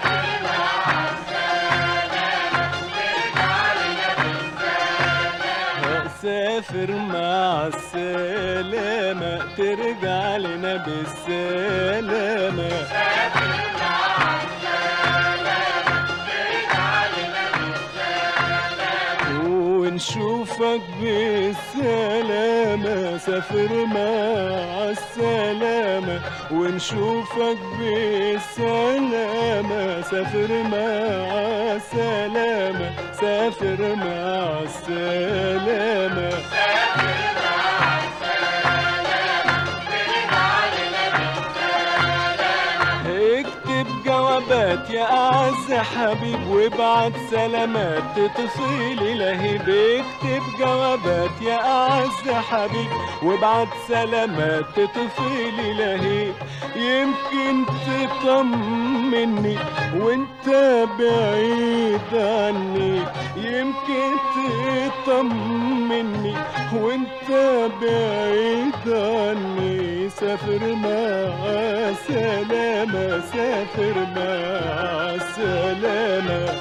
[SPEAKER 4] سافر مع السلامة ترجع لنا بالسلامة ونشوفك بالسلامة سافر مع السلامة ونشوفك بالسلامة سافر مع السلامة سافر مع السلامة اكتب جوابات يا اعز حبيب وابعت سلامات تطفيلي لهيب اكتب جوابات يا اعز حبيب وابعت سلامات تطفيلي لهيب يمكن تطمني وانت بعيد عني يمكن تطمني مني وانت بعيد عني سافر مع السلامة سافر مع السلامة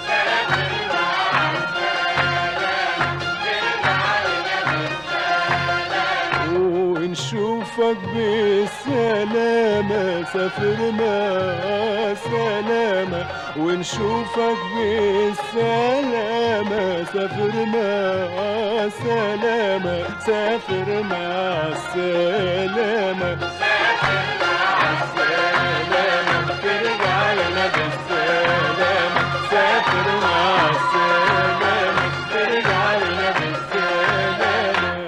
[SPEAKER 4] ونشوفك بالسلامة سافر مع سلامة ونشوفك بالسلامة سافر مع سلامة سافر مع السلامة السلامة ترجع لنا بالسلامة سافر مع السلامة ترجع لنا بالسلامة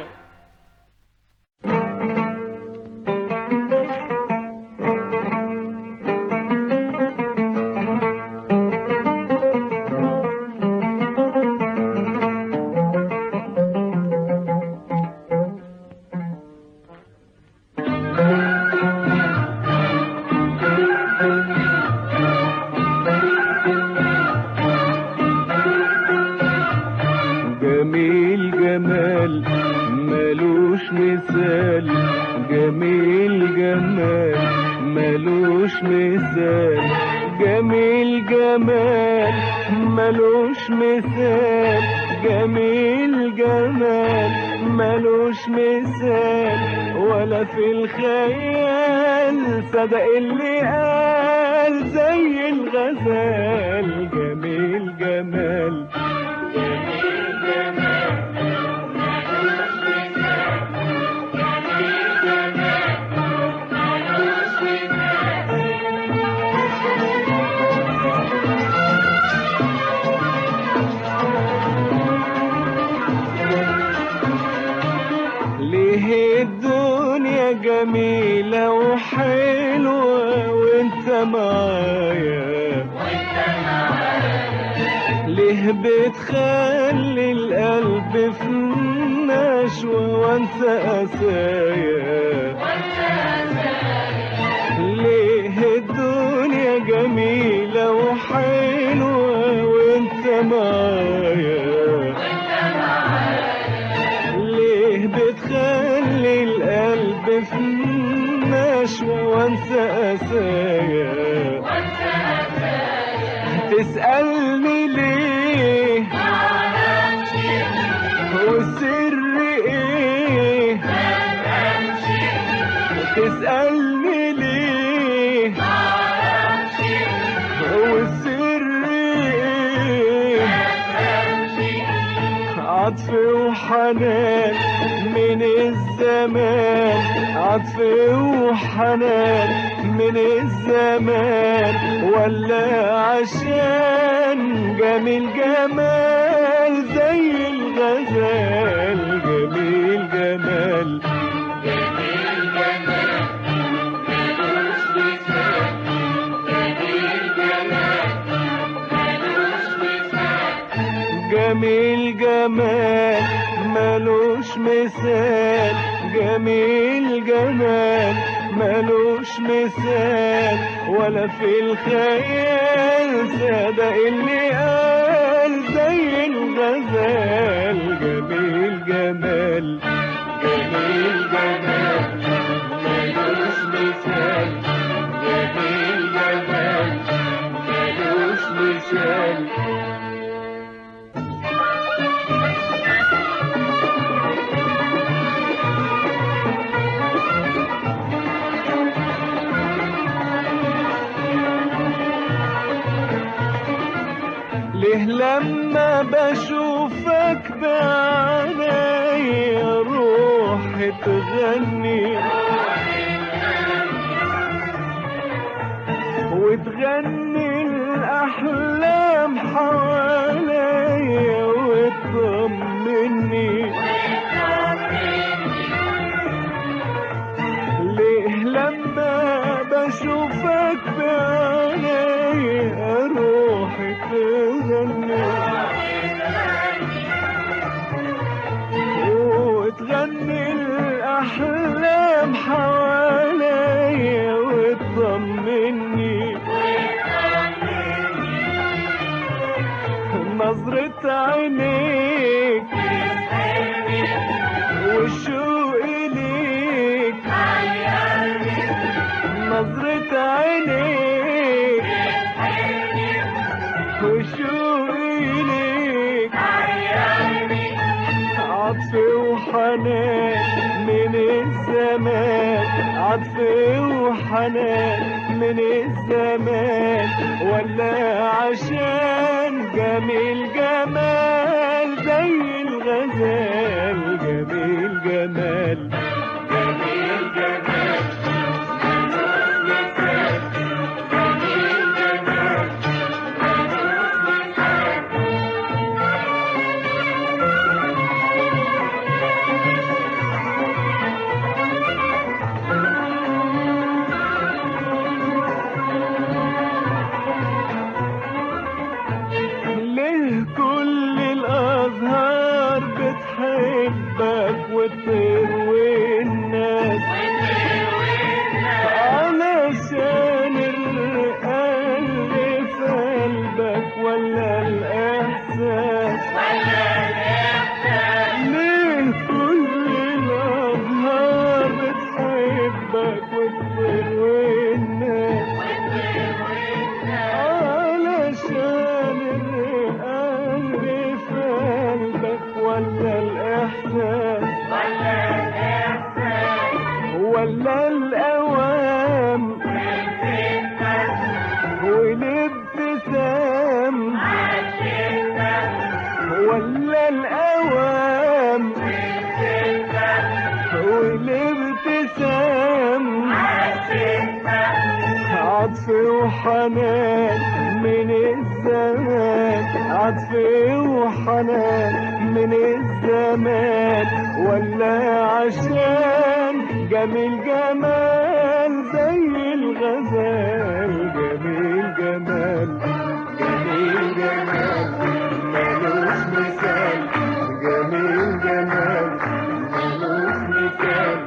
[SPEAKER 4] جميل جمال ملوش مثال جميل جمال ملوش مثال جميل جمال ملوش مثال جميل جمال ملوش مثال ولا في الخيال صدق اللي قال زي الغزال جميل جمال ليه الدنيا جميلة وحلوة وانت معايا ليه بتخلي القلب في نشوة وانسى قسايا ليه الدنيا جميلة وحلوة وانت معايا ليه بتخلي القلب في نشوة وانسى قسايا تسألني ليه والسر ايه تسألني ليه والسر ايه عطف وحنان من الزمان عطف وحنان من الزمان ولا عشان جميل جمال زي الغزال جميل جمال جميل جمال ملوش مثال جميل جمال ملوش مثال ولا في الخيال صدق اللي قال زي الغزال جميل جمال جميل جمال ملوش مثال جميل جمال ملوش مثال ليه لما بشوفك بعيني روحي تغني وتغني الأحلام حواليا وتطمني ليه لما بشوفك بعيني روحي تغني وتغني الأحلام حواليا وتطمني نظرة عينيك والشوق ليك نظرة عينيك والشوق ليك عطف وحنان من الزمان عطف وحنان من الزمان ولا عشان جميل جمال زي الغزال جميل جمال
[SPEAKER 2] جميل جمال ملوش مثال جميل جمال ملوش مثال
[SPEAKER 4] ليه كل الأزهار بتحبك وتطير والناس علشان الرقة اللي في قلبك ولا الإحساس ليه كل الأزهار بتحبك وتطير والناس علشان الرقة اللي في قلبك ولا الإحساس ولا الأوام والابتسام ولا الأوام والابتسام عطف وحنان من الزمان عطف وحنان من الزمان ولا عشان جميل جمال زي الغزال جميل جمال جميل جمال ملوش مثال جميل جمال ملوش مثال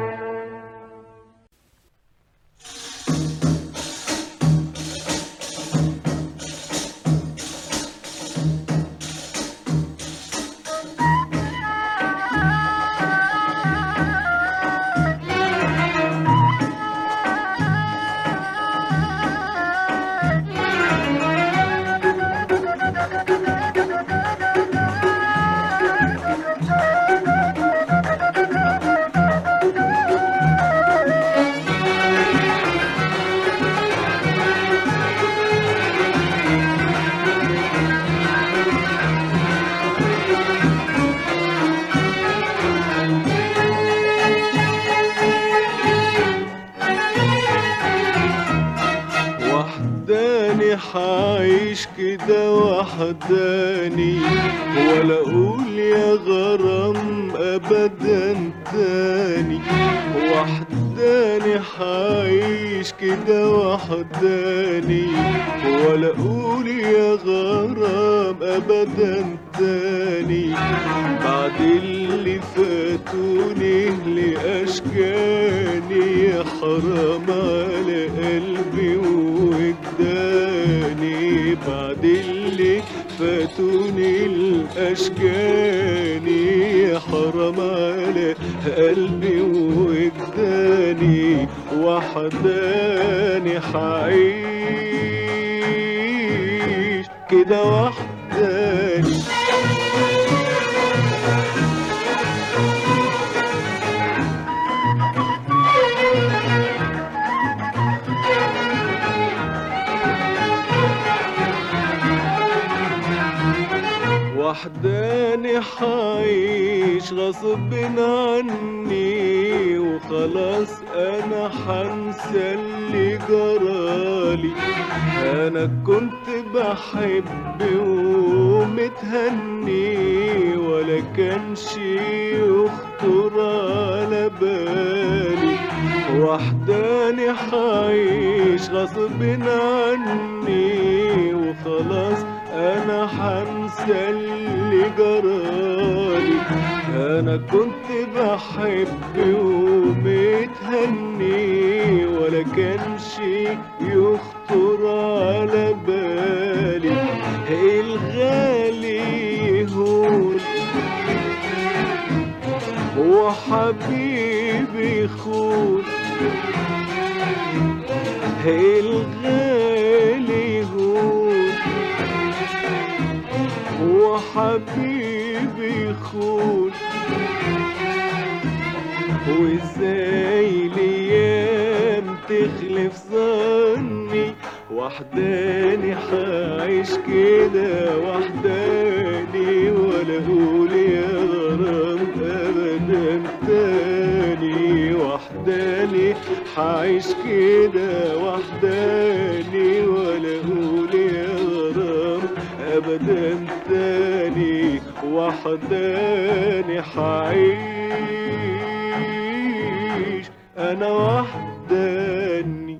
[SPEAKER 4] وحداني حعيش كده وحداني ولا اقول يا غرام ابدا تاني وحداني حعيش كده وحداني ولا اقول يا غرام ابدا تاني بعد اللي فاتوني لاشكاني يا حرام على قلبي وجداني بعد اللي فاتوني الاشكاني يا حرام على قلبي وجداني وحداني حعيش كده وحداني وحداني حعيش غصب عني وخلاص انا حنسى اللي جرالي انا كنت بحب ومتهني ولا كانش يخطر على بالي وحداني حعيش غصب عني وخلاص انا حنسى اللي جرالي انا كنت بحب ومتهني ولا كانش يخطر على بالي الغالي يهون وحبيبي خون الغالي هون وحبيبي خون وازاي الايام تخلف ظني وحداني حعيش كده وحداني ولا اقول يا غرام ابدا تاني وحداني حعيش كده وحداني ولا اقول يا غرام ابدا تاني وحداني حعيش انا وحداني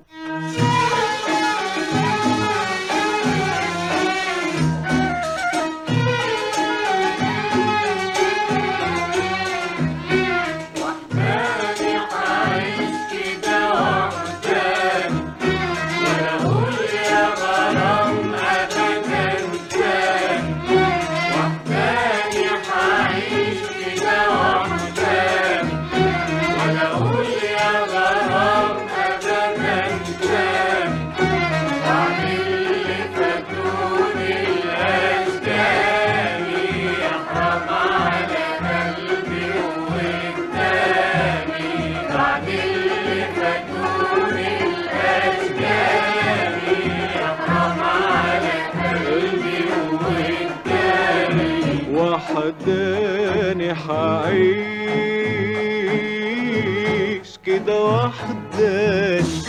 [SPEAKER 2] وحداني عايش كده وحداني ولا اقول يا غرام ابدا تاني وحداني عايش كده وحداني ولا اقول يا غرام ابدا تاني بعد اللي فاتوني الاشجاني يحرم على قلبي ووداني بعد اللي فاتوني الاشجاني يحرم على قلبي ووداني
[SPEAKER 4] وحداني حعيش كده وحداني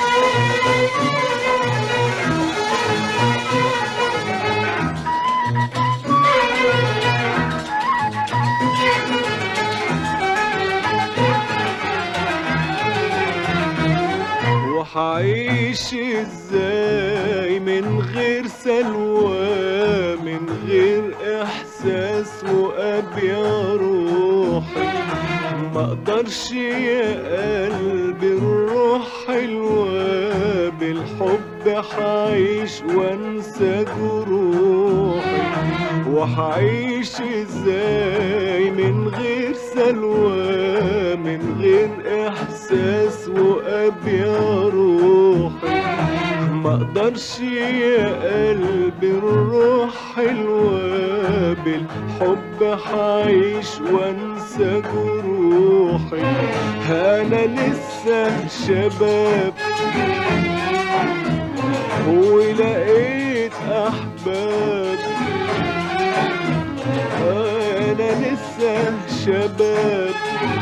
[SPEAKER 4] وحعيش ازاي من غير سلوى من غير احساس واب يا روحي ما اقدرش يا قلبي الروح حلوة بالحب حعيش وانسى جروحي وحعيش ازاي من غير سلوى من غير احساس واب يا روحي ما اقدرش يا قلبي الروح حلوة بالحب حعيش وانسى جروحي انا لسه شباب ولقيت احباب انا لسه شباب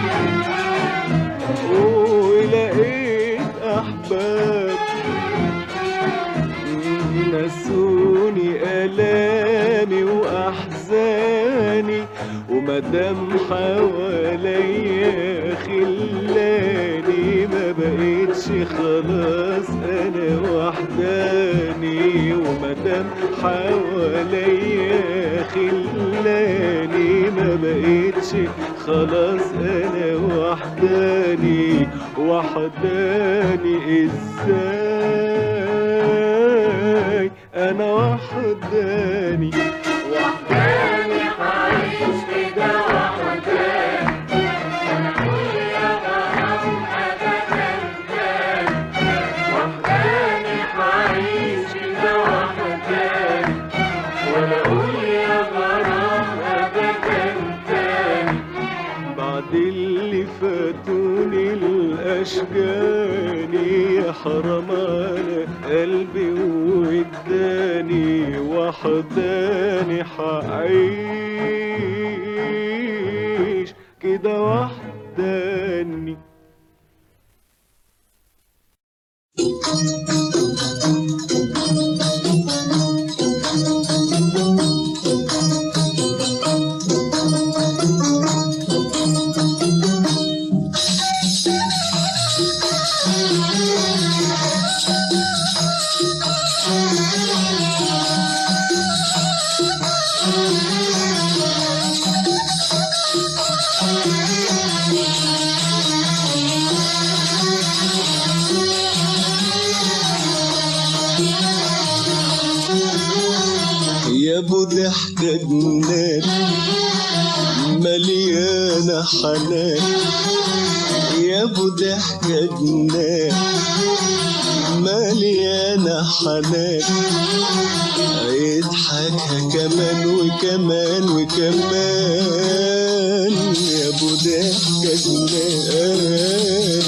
[SPEAKER 4] ولقيت احباب نسوني الامي واحزاني ومدام حواليا خلاني ما بقيتش خلاص انا وحداني ومدام حواليا خلاني ما بقيتش خلاص انا وحداني وحداني ازاي انا وحداني
[SPEAKER 2] وحداني عايش كده وحداني ولا اقول يا غرام ابدا تاني وحداني عايش كده وحداني ولا اقول يا غرام ابدا تاني
[SPEAKER 4] بعد اللي فاتوني الاشجاني يا حرام على قلبي واداني وحداني حعيش كده وحداني
[SPEAKER 5] Thank
[SPEAKER 3] ضحكة جنان مليانة حنان يا ابو ضحكة جنان مليانة حنان يضحكها كمان وكمان وكمان يا ابو ضحكة جنان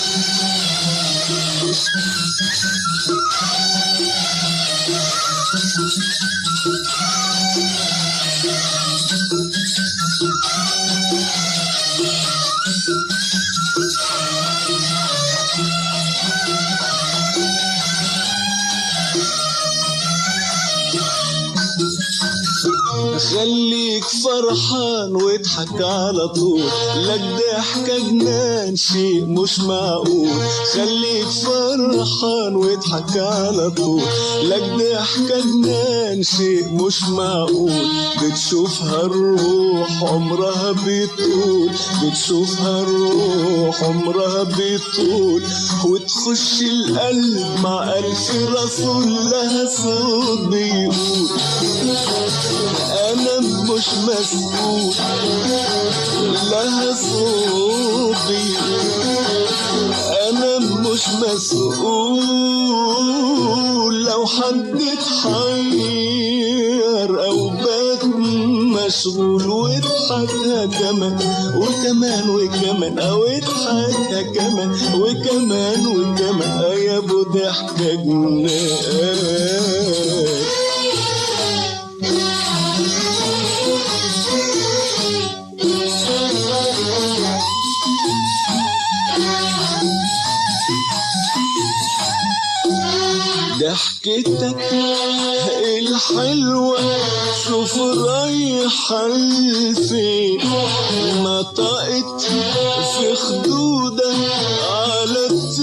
[SPEAKER 3] خليك فرحان واضحك على طول لك ضحكة جنان شيء مش معقول خليك فرحان واضحك على طول لك ضحكة جنان شيء مش معقول بتشوفها الروح عمرها بيطول بتشوفها الروح عمرها بيطول وتخش القلب مع ألف رسول لها صوت بيقول انا مش مسؤول لها صوتي انا مش مسؤول لو حد اتحير او بات مشغول واضحكها كمان وكمان وكمان او اضحكها كمان وكمان وكمان يا ابو ضحكه جنان ضحكتك الحلوة شوف رايحة لفين نطقت في خدودك على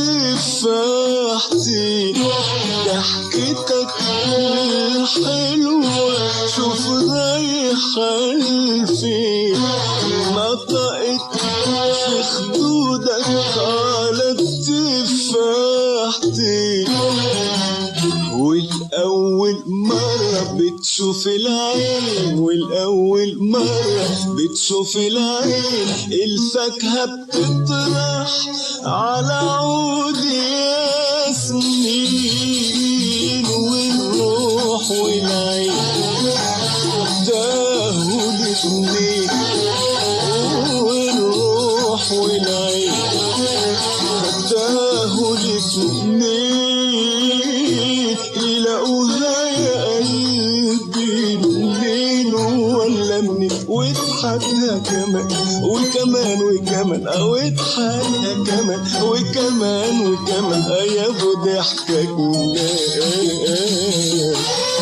[SPEAKER 3] التفاحتين ضحكتك الحلوة شوف رايحة لفين نطقت في خدودك على التفاحتين والأول مرة بتشوف العين والأول مرة بتشوف العين الفاكهة بتطرح على عود ياسمين والروح والعين تاهوا الاتنين والروح والعين تاهوا الاتنين يلاقوها يا قلبي منين ولا منين واضحكها كمان وكمان وكمان او اضحكها كمان وكمان وكمان يا ابو ضحكة جنان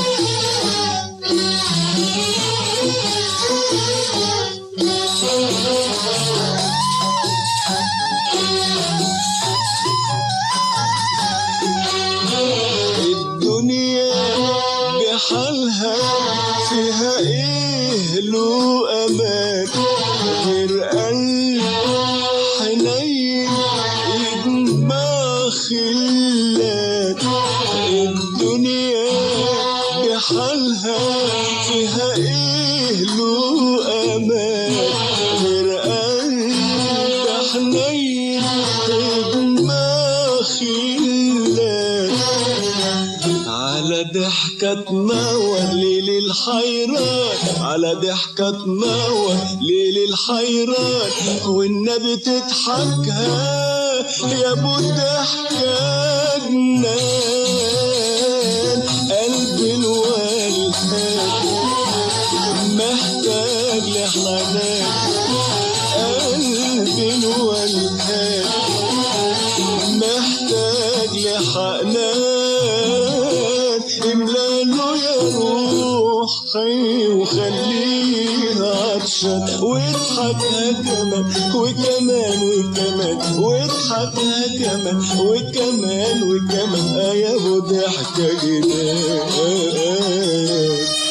[SPEAKER 3] الدنيا بحالها فيها ايه له امان غير قلب حنين يجمع خلات الدنيا بحالها فيها ايه له امان غير قلب حنين يجمع خلات على ضحكة تنور ليل الحيران على ضحكة تنور ليل الحيران والنبي تضحكها يا ابو الضحكة جنان قلبي الوالحان محتاج لحنان قلبي الوالحان محتاج لحنان املاله يا روحي وخليها عطشان واضحكها كمان وكمان وكمان واضحكها كمان وكمان وكمان يا ابو ضحكه جنان